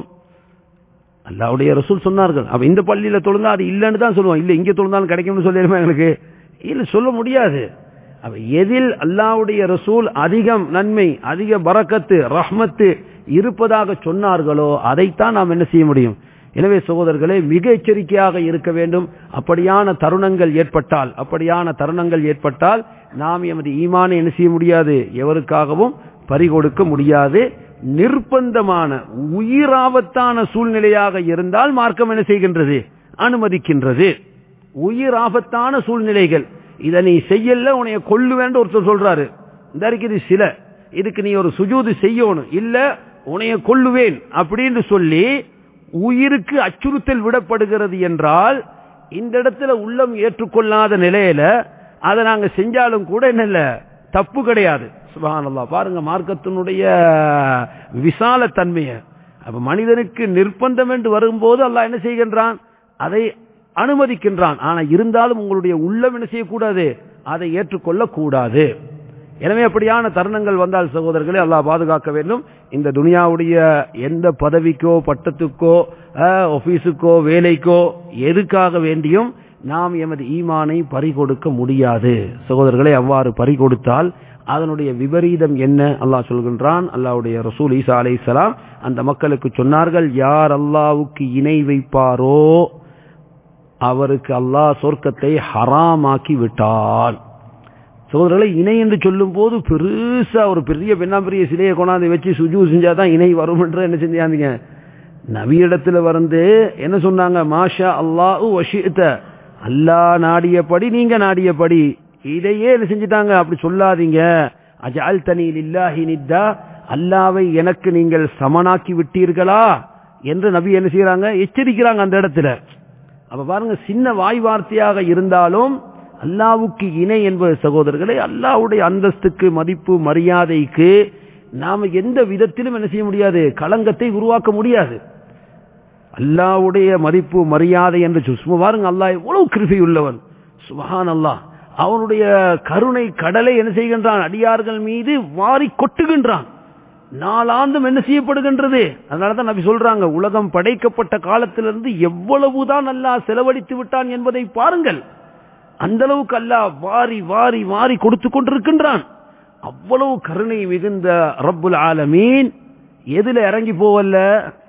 அல்லாவுடைய ரசூல் சொன்னார்கள் அப்ப இந்த பள்ளியில தொழுந்தா அது இல்லைன்னு தான் சொல்லுவோம் இல்ல இங்க தொழுந்தாலும் கிடைக்கும்னு சொல்லிடுமா எங்களுக்கு இல்ல சொல்ல முடியாது அப்ப எதில் அல்லாவுடைய ரசூல் அதிகம் நன்மை அதிக பறக்கத்து ரஹ்மத்து இருப்பதாக சொன்னார்களோ அதைத்தான் நாம் என்ன செய்ய முடியும் எனவே சகோதரர்களே மிக எச்சரிக்கையாக இருக்க வேண்டும் அப்படியான தருணங்கள் ஏற்பட்டால் அப்படியான தருணங்கள் ஏற்பட்டால் நாம் எமது ஈமானை என்ன செய்ய முடியாது எவருக்காகவும் பறிகொடுக்க முடியாது நிர்பந்தமான உயிராபத்தான சூழ்நிலையாக இருந்தால் மார்க்கம் என்ன செய்கின்றது அனுமதிக்கின்றது உயிர் ஆபத்தான சூழ்நிலைகள் இதை நீ செய்யல உனைய கொள்ளுவேன் ஒருத்தர் சொல்றாரு இந்த இருக்குது சில இதுக்கு நீ ஒரு சுஜூது செய்யணும் இல்ல உனைய கொள்ளுவேன் அப்படின்னு சொல்லி உயிருக்கு அச்சுறுத்தல் விடப்படுகிறது என்றால் இந்த இடத்துல உள்ளம் ஏற்றுக்கொள்ளாத நிலையில அதை நாங்க செஞ்சாலும் கூட என்ன தப்பு கிடையாது சுபஹானல்லா பாருங்க மார்க்கத்தினுடைய விசால தன்மைய அப்ப மனிதனுக்கு நிர்பந்தம் என்று வரும்போது அல்லாஹ் என்ன செய்கின்றான் அதை அனுமதிக்கின்றான் ஆனா இருந்தாலும் உங்களுடைய உள்ளம் என்ன செய்யக்கூடாது அதை ஏற்றுக்கொள்ளக் கூடாது எனவே அப்படியான தருணங்கள் வந்தால் சகோதரர்களே அல்லாஹ் பாதுகாக்க வேண்டும் இந்த துனியாவுடைய எந்த பதவிக்கோ பட்டத்துக்கோ ஆபீஸுக்கோ வேலைக்கோ எதுக்காக வேண்டியும் நாம் எமது ஈமானை பறிகொடுக்க முடியாது சகோதரர்களை அவ்வாறு பறிகொடுத்தால் அதனுடைய விபரீதம் என்ன அல்லாஹ் சொல்கின்றான் அல்லாஹ்வுடைய ரசூல் ஈசா அலைஹிஸ்ஸலாம் அந்த மக்களுக்கு சொன்னார்கள் யார் அல்லாஹ்வுக்கு இணை வைப்பாரோ அவருக்கு அல்லாஹ் சொர்க்கத்தை ஹராமாக்கி விட்டான் சகோதரர்களை இணை என்று சொல்லும் போது பெருசா ஒரு பெரிய பெண்ணாம்பெரிய சிலையை கொண்டாந்து வச்சு சுஜு செஞ்சாதான் இணை வரும் என்று என்ன செஞ்சாந்தீங்க நவியிடத்துல வந்து என்ன சொன்னாங்க மாஷா அல்லாஹு வஷித்த அல்லாஹ் நாடியபடி நீங்க நாடியபடி இதையே என்ன செஞ்சுட்டாங்க அப்படி சொல்லாதீங்க அஜால் தனி இல்லாஹி நித்தா அல்லாவை எனக்கு நீங்கள் சமனாக்கி விட்டீர்களா என்று நபி என்ன செய்யறாங்க எச்சரிக்கிறாங்க அந்த இடத்துல அப்ப பாருங்க சின்ன வாய் வார்த்தையாக இருந்தாலும் அல்லாவுக்கு இணை என்பது சகோதரர்களே அல்லாவுடைய அந்தஸ்துக்கு மதிப்பு மரியாதைக்கு நாம எந்த விதத்திலும் என்ன செய்ய முடியாது களங்கத்தை உருவாக்க முடியாது அல்லாவுடைய மதிப்பு மரியாதை என்று சும்மா பாருங்க அல்லாஹ் எவ்வளவு கிருபை உள்ளவன் சுபஹான் அல்லாஹ் அவனுடைய கருணை கடலை என்ன செய்கின்றான் அடியார்கள் மீது வாரி கொட்டுகின்றான் நாளாந்தும் என்ன செய்யப்படுகின்றது அதனாலதான் நபி சொல்றாங்க உலகம் படைக்கப்பட்ட காலத்திலிருந்து எவ்வளவுதான் அல்லாஹ் செலவழித்து விட்டான் என்பதை பாருங்கள் அந்த அளவுக்கு அல்லாஹ் வாரி வாரி வாரி கொடுத்து கொண்டிருக்கின்றான் அவ்வளவு கருணை மிகுந்த ரப்புல் ஆலமீன் எதுல இறங்கி போவல்ல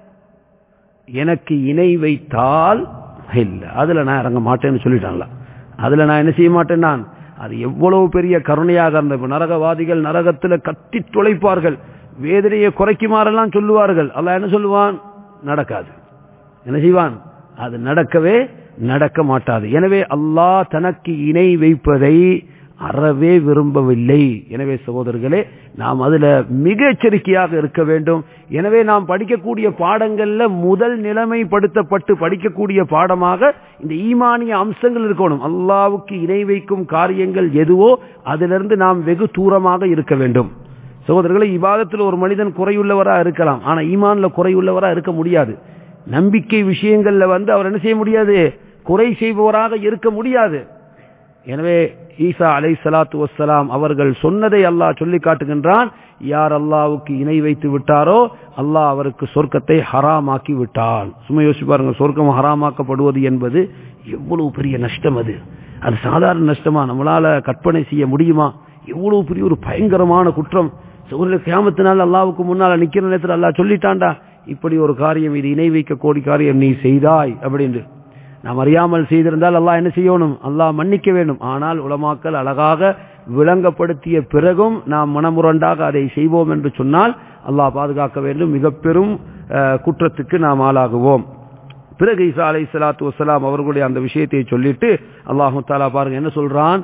எனக்கு இணை வைத்தால் இல்ல அதுல நான் இறங்க மாட்டேன்னு சொல்லிட்டாங்களா அதுல நான் என்ன செய்ய மாட்டேன் நான் அது எவ்வளவு பெரிய கருணையாக இருந்த இப்ப நரகவாதிகள் நரகத்துல கத்தி துளைப்பார்கள் வேதனையை குறைக்குமாறெல்லாம் சொல்லுவார்கள் அல்லாஹ் என்ன சொல்லுவான் நடக்காது என்ன செய்வான் அது நடக்கவே நடக்க மாட்டாது எனவே அல்லாஹ் தனக்கு இணை வைப்பதை அறவே விரும்பவில்லை எனவே சகோதரர்களே நாம் அதுல மிக எச்சரிக்கையாக இருக்க வேண்டும் எனவே நாம் படிக்கக்கூடிய பாடங்கள்ல முதல் நிலைமைப்படுத்தப்பட்டு படிக்கக்கூடிய பாடமாக இந்த ஈமானிய அம்சங்கள் இருக்கணும் அல்லாவுக்கு இணை வைக்கும் காரியங்கள் எதுவோ அதிலிருந்து நாம் வெகு தூரமாக இருக்க வேண்டும் சகோதரர்களை இபாதத்தில் ஒரு மனிதன் குறையுள்ளவரா இருக்கலாம் ஆனா ஈமான்ல குறையுள்ளவரா இருக்க முடியாது நம்பிக்கை விஷயங்கள்ல வந்து அவர் என்ன செய்ய முடியாது குறை செய்பவராக இருக்க முடியாது எனவே ஈசா அலை சலாத்து வசலாம் அவர்கள் சொன்னதை அல்லாஹ் சொல்லி காட்டுகின்றான் யார் அல்லாவுக்கு இணை வைத்து விட்டாரோ அல்லாஹ் அவருக்கு சொர்க்கத்தை ஹராமாக்கி விட்டான் சும்மா யோசிச்சு பாருங்க சொர்க்கம் ஹராமாக்கப்படுவது என்பது எவ்வளவு பெரிய நஷ்டம் அது அது சாதாரண நஷ்டமா நம்மளால கற்பனை செய்ய முடியுமா எவ்வளவு பெரிய ஒரு பயங்கரமான குற்றம் ஒரு கியாமத்தினால் அல்லாவுக்கு முன்னால் நிக்கிற நேரத்தில் அல்லாஹ் சொல்லிட்டான்டா இப்படி ஒரு காரியம் இது இணை வைக்க கோடி காரியம் நீ செய்தாய் அப்படின்னு நாம் அறியாமல் செய்திருந்தால் அல்லாஹ் என்ன செய்யணும் அல்லாஹ் மன்னிக்க வேண்டும் ஆனால் உலமாக்கல் அழகாக விளங்கப்படுத்திய பிறகும் நாம் மனமுரண்டாக அதை செய்வோம் என்று சொன்னால் அல்லாஹ் பாதுகாக்க வேண்டும் மிக பெரும் குற்றத்துக்கு நாம் ஆளாகுவோம் பிறகு ஈசா அலை சலாத்து வசலாம் அவர்களுடைய அந்த விஷயத்தை சொல்லிட்டு அல்லாஹு தாலா பாருங்க என்ன சொல்றான்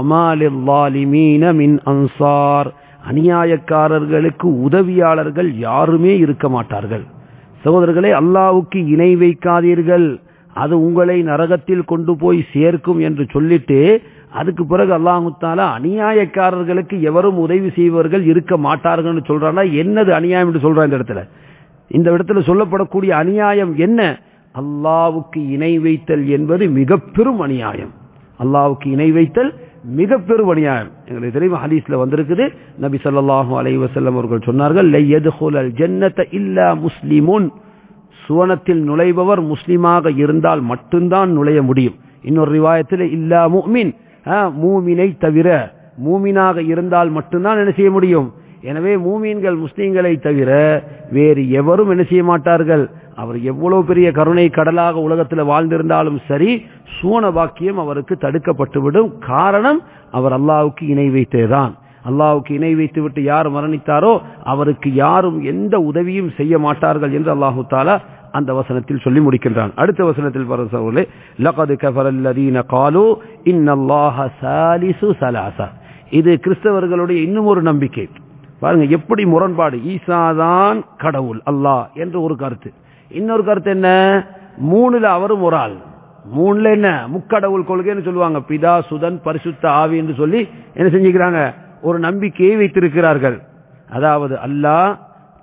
மின் அன்சார் அநியாயக்காரர்களுக்கு உதவியாளர்கள் யாருமே இருக்க மாட்டார்கள் சகோதரர்களே அல்லாவுக்கு இணை வைக்காதீர்கள் அது உங்களை நரகத்தில் கொண்டு போய் சேர்க்கும் என்று சொல்லிட்டு அதுக்கு பிறகு அல்லாஹுத்தாலா அநியாயக்காரர்களுக்கு எவரும் உதவி செய்வர்கள் இருக்க மாட்டார்கள் சொல்றானா என்னது அநியாயம் என்று சொல்றான் இந்த இடத்துல இந்த இடத்துல சொல்லப்படக்கூடிய அநியாயம் என்ன அல்லாவுக்கு இணை வைத்தல் என்பது மிக பெரும் அநியாயம் அல்லாவுக்கு இணை வைத்தல் மிக பெரும் அநியாயம் எங்களுக்கு தெரியும் ஹதீஸ்ல வந்திருக்குது நபி சொல்லாஹு அலை வசல்லம் அவர்கள் சொன்னார்கள் இல்லா முஸ்லிமுன் சுவனத்தில் நுழைபவர் முஸ்லிமாக இருந்தால் மட்டும்தான் நுழைய முடியும் இன்னொரு ரிவாயத்தில் இல்லா மூமின் மூமினை தவிர மூமினாக இருந்தால் மட்டும்தான் என்ன செய்ய முடியும் எனவே மூமீன்கள் முஸ்லீம்களை தவிர வேறு எவரும் என்ன செய்ய மாட்டார்கள் அவர் எவ்வளவு பெரிய கருணை கடலாக உலகத்தில் வாழ்ந்திருந்தாலும் சரி சூன பாக்கியம் அவருக்கு தடுக்கப்பட்டுவிடும் காரணம் அவர் அல்லாவுக்கு இணை வைத்ததுதான் அல்லாவுக்கு இணை வைத்து விட்டு யார் மரணித்தாரோ அவருக்கு யாரும் எந்த உதவியும் செய்ய மாட்டார்கள் என்று அல்லாஹு தாலா அந்த வசனத்தில் சொல்லி முடிக்கின்றான் அடுத்த வசனத்தில் பரசவர்களே லகது கஃபரல்லதீன காலு இன்னல்லாஹ சாலிசு சலாசா இது கிறிஸ்தவர்களுடைய இன்னும் ஒரு நம்பிக்கை பாருங்க எப்படி முரண்பாடு ஈசாதான் கடவுள் அல்லாஹ் என்று ஒரு கருத்து இன்னொரு கருத்து என்ன மூணுல அவரும் ஒரு ஆள் மூணுல என்ன முக்கடவுள் கொள்கைன்னு சொல்லுவாங்க பிதா சுதன் பரிசுத்த ஆவி என்று சொல்லி என்ன செஞ்சுக்கிறாங்க ஒரு நம்பிக்கையை வைத்திருக்கிறார்கள் அதாவது அல்லாஹ்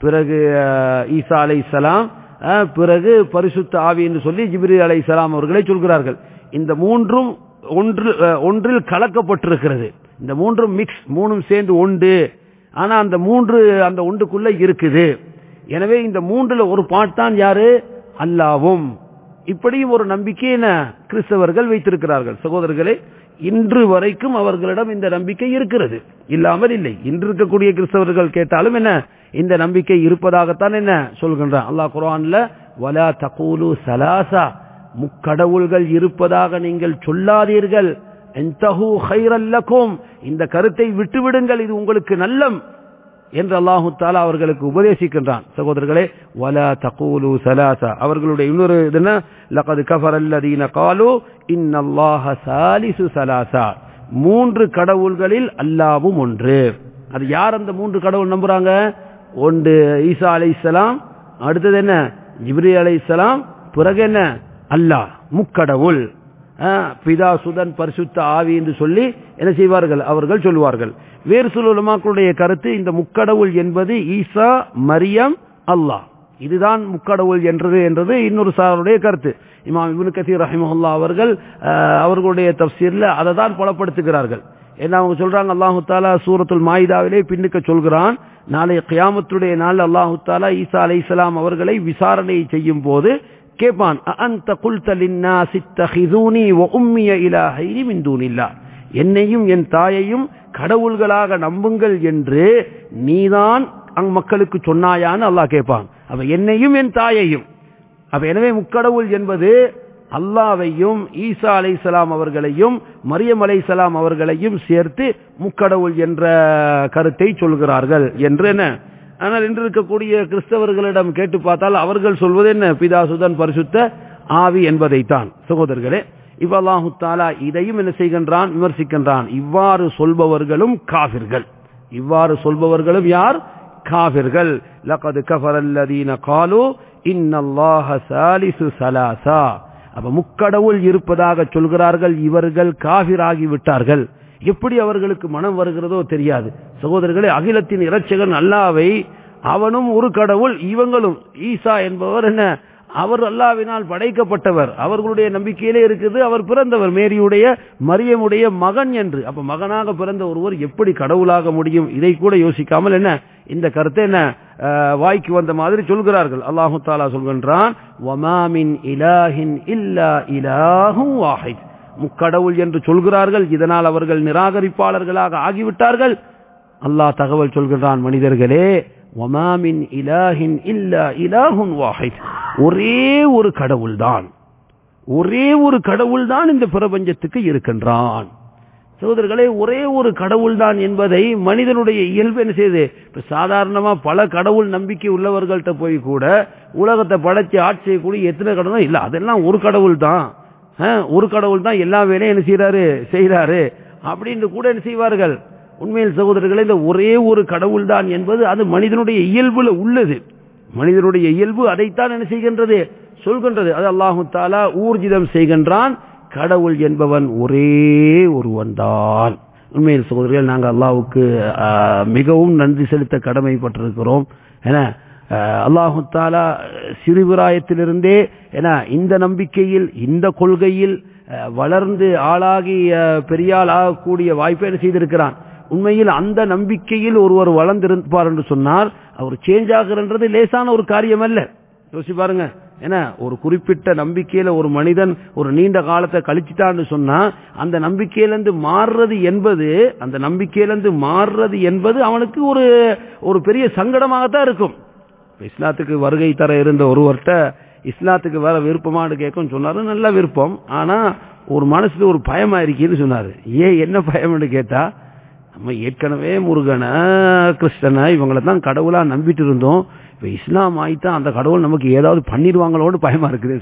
பிறகு அஹ், ஈசா அலைஹிஸ்ஸலாம் அஹ், பிறகு பரிசுத்த ஆவி என்று சொல்லி ஜிப்ரி அலைஹிஸ்ஸலாம் அவர்களை சொல்கிறார்கள் இந்த மூன்றும் ஒன்று அஹ், ஒன்றில் கலக்கப்பட்டிருக்கிறது இந்த மூன்றும் மிக்ஸ் மூணும் சேர்ந்து ஒன்று ஆனா அந்த மூன்று அந்த ஒன்றுக்குள்ள இருக்குது எனவே இந்த மூன்றுல ஒரு பாட்டான் யாரு அல்லாவும் இப்படியும் ஒரு நம்பிக்கை என்ன கிறிஸ்தவர்கள் வைத்திருக்கிறார்கள் சகோதரர்களே இன்று வரைக்கும் அவர்களிடம் இந்த நம்பிக்கை இருக்கிறது இல்லாமல் இல்லை இன்று இருக்கக்கூடிய கிறிஸ்தவர்கள் கேட்டாலும் என்ன இந்த நம்பிக்கை இருப்பதாகத்தான் என்ன சொல்கின்றான் அல்லாஹ் குர்ஆன்ல வலா தகூலு சலாசா முக்கடவுள்கள் இருப்பதாக நீங்கள் சொல்லாதீர்கள் என்தஹு கைரல் லக்கும் இந்த கருத்தை விட்டுவிடுங்கள் இது உங்களுக்கு நல்லம் என்று அல்லாஹு தாலா அவர்களுக்கு உபதேசிக்கின்றான் சகோதரர்களே வலா தகூலு சலாசா அவர்களுடைய இன்னொரு இதுனா லகது கஃபர் அல்லதீன காலு இன்னல்லாஹ சாலிசு சலாசா மூன்று கடவுள்களில் அல்லாவும் ஒன்று அது யார் அந்த மூன்று கடவுள் நம்புறாங்க ஒன்று ஈசா அலைஹிஸ்ஸலாம் அடுத்தது என்ன ஜிப்ரி அலைஹிஸ்ஸலாம் பிறகு என்ன அல்லாஹ் முக்கடவுள் ஆஹ், பிதா சுதன் பரிசுத்த ஆவி என்று சொல்லி என்ன செய்வார்கள் அவர்கள் சொல்லுவார்கள் வேறு சில உலமாக்களுடைய கருத்து இந்த முக்கடவுள் என்பது ஈசா மரியம் அல்லாஹ் இதுதான் முக்கடவுள் என்றது என்றது இன்னொரு சாருடைய கருத்து இமாம் இப்னு கசீர் ரஹிமஹுல்லா அவர்கள் ஆஹ், அவர்களுடைய தப்சீர்ல அதை தான் புலப்படுத்துகிறார்கள் ஏன்னா அவங்க சொல்றாங்க அல்லாஹு தாலா சூரத்துல் மாயிதாவிலே பின்னுக்க சொல்கிறான் நாளை கியாமத்துடைய நாள் அல்லாஹு தாலா ஈசா அலைஹிஸ்ஸலாம் அவர்களை விசாரணை செய்யும் போது கேட்பான் அஅன்த குல்த லின்னாசி இத்தகிதூனி வ உம்மிய இலாஹைனி மின் தூனில்லாஹ் என்னையும் என் தாயையும் கடவுள்களாக நம்புங்கள் என்று நீதான் அங் மக்களுக்கு சொன்னாயான்னு அல்லாஹ் கேட்பான் அப்ப என்னையும் என் தாயையும் அப்ப எனவே முக்கடவுள் என்பது அல்லாவையும் ஈசா அலைஹிஸ்ஸலாம் அவர்களையும் மரியம் அலைஹிஸ்ஸலாம் அவர்களையும் சேர்த்து முக்கடவுள் என்ற கருத்தை சொல்கிறார்கள் என்று என்ன ஆனால் இன்று இருக்கக்கூடிய கிறிஸ்தவர்களிடம் கேட்டு பார்த்தால் அவர்கள் சொல்வது என்ன பிதாசுதன் பரிசுத்த ஆவி என்பதைத்தான் சகோதரர்களே இப்ப அல்லாஹு தாலா இதையும் என்ன செய்கின்றான் விமர்சிக்கின்றான் இவ்வாறு சொல்பவர்களும் காபிர்கள் இவ்வாறு சொல்பவர்களும் யார் காபிர்கள் லகது கஃபரல்லதீன காலு இன்னல்லாஹ சாலிசு சலாசா அப்ப முக்கடவுள் இருப்பதாக சொல்கிறார்கள் இவர்கள் காபிராகி விட்டார்கள் எப்படி அவர்களுக்கு மனம் வருகிறதோ தெரியாது சகோதரர்களே அகிலத்தின் இறைச்சகன் அல்லாவை அவனும் ஒரு கடவுள் இவங்களும் ஈசா என்பவர் என்ன அவர் அல்லாவினால் படைக்கப்பட்டவர் அவர்களுடைய நம்பிக்கையிலே இருக்குது அவர் பிறந்தவர் மேரியுடைய மரியமுடைய மகன் என்று அப்ப மகனாக பிறந்த ஒருவர் எப்படி கடவுளாக முடியும் இதை கூட யோசிக்காமல் என்ன இந்த கருத்தை என்ன அஹ், வாய்க்கு வந்த மாதிரி சொல்கிறார்கள் அல்லாஹு தாலா சொல்கின்றான் வமாமின் இலாஹின் இல்லா இலாஹும் வாஹித் முக்கடவுள் என்று சொல்கிறார்கள் இதனால் அவர்கள் நிராகரிப்பாளர்களாக ஆகிவிட்டார்கள் அல்லாஹ் தகவல் சொல்கின்றான் மனிதர்களே வமாமின் இலாஹின் இல்லா இலாஹுன் வாஹித் ஒரே ஒரு கடவுள் தான் ஒரே ஒரு கடவுள் தான் இந்த பிரபஞ்சத்துக்கு இருக்கின்றான் சகோதரர்களே ஒரே ஒரு கடவுள் தான் என்பதை மனிதனுடைய இயல்பு என்ன செய்யுது இப்ப சாதாரணமா பல கடவுள் நம்பிக்கை உள்ளவர்கள்ட்ட போய் கூட உலகத்தை படைச்சு ஆட்சி செய்யக்கூடிய எத்தனை கடவுள் இல்ல அதெல்லாம் ஒரு கடவுள் தான் அஹ், ஒரு கடவுள் தான் எல்லா வேலையும் என்ன செய்யறாரு செய்யறாரு அப்படின்னு கூட என்ன செய்வார்கள் உண்மையில் சகோதரர்களே இந்த ஒரே ஒரு கடவுள் தான் என்பது அது மனிதனுடைய இயல்புல உள்ளது மனிதனுடைய இயல்பு அதைத்தான் என்ன செய்கின்றது சொல்கின்றது அது அல்லாஹு தாலா ஊர்ஜிதம் செய்கின்றான் கடவுள் என்பவன் ஒரே ஒருவன் தான் உண்மையில் சகோதரர்கள் நாங்கள் அல்லாஹ்வுக்கு ஆஹ், மிகவும் நன்றி செலுத்த கடமைப்பட்டிருக்கிறோம் என அல்லாஹு தாலா சிறுபிராயத்திலிருந்தே என இந்த நம்பிக்கையில் இந்த கொள்கையில் அஹ், வளர்ந்து ஆளாகி அஹ், பெரியாள் ஆகக்கூடிய வாய்ப்பை என்ன செய்திருக்கிறான் உண்மையில் அந்த நம்பிக்கையில் ஒருவர் வளர்ந்திருப்பார் என்று சொன்னால் அவர் சேஞ்ச் ஆகிறன்றது லேசான ஒரு காரியம் அல்ல யோசிச்சு பாருங்க ஏன்னா ஒரு குறிப்பிட்ட நம்பிக்கையில ஒரு மனிதன் ஒரு நீண்ட காலத்தை கழிச்சிட்டான்னு சொன்னா அந்த நம்பிக்கையிலிருந்து மாறுறது என்பது அந்த நம்பிக்கையிலிருந்து மாறுறது என்பது அவனுக்கு ஒரு ஒரு பெரிய சங்கடமாகத்தான் இருக்கும் இப்ப இஸ்லாத்துக்கு வருகை தர இருந்த ஒருவர்கிட்ட இஸ்லாத்துக்கு வர விருப்பமானு கேட்கும் சொன்னாரு நல்ல விருப்பம் ஆனா ஒரு மனசுல ஒரு பயமா இருக்கேன்னு சொன்னாரு ஏன் என்ன பயம்னு கேட்டா நம்ம ஏற்கனவே முருகனை கிறிஸ்டனை இவங்களை தான் கடவுளா நம்பிட்டு இருந்தோம் இப்ப இஸ்லாம் ஆயிட்டா அந்த கடவுள் நமக்கு ஏதாவது பண்ணிடுவாங்களோன்னு பயமா இருக்குது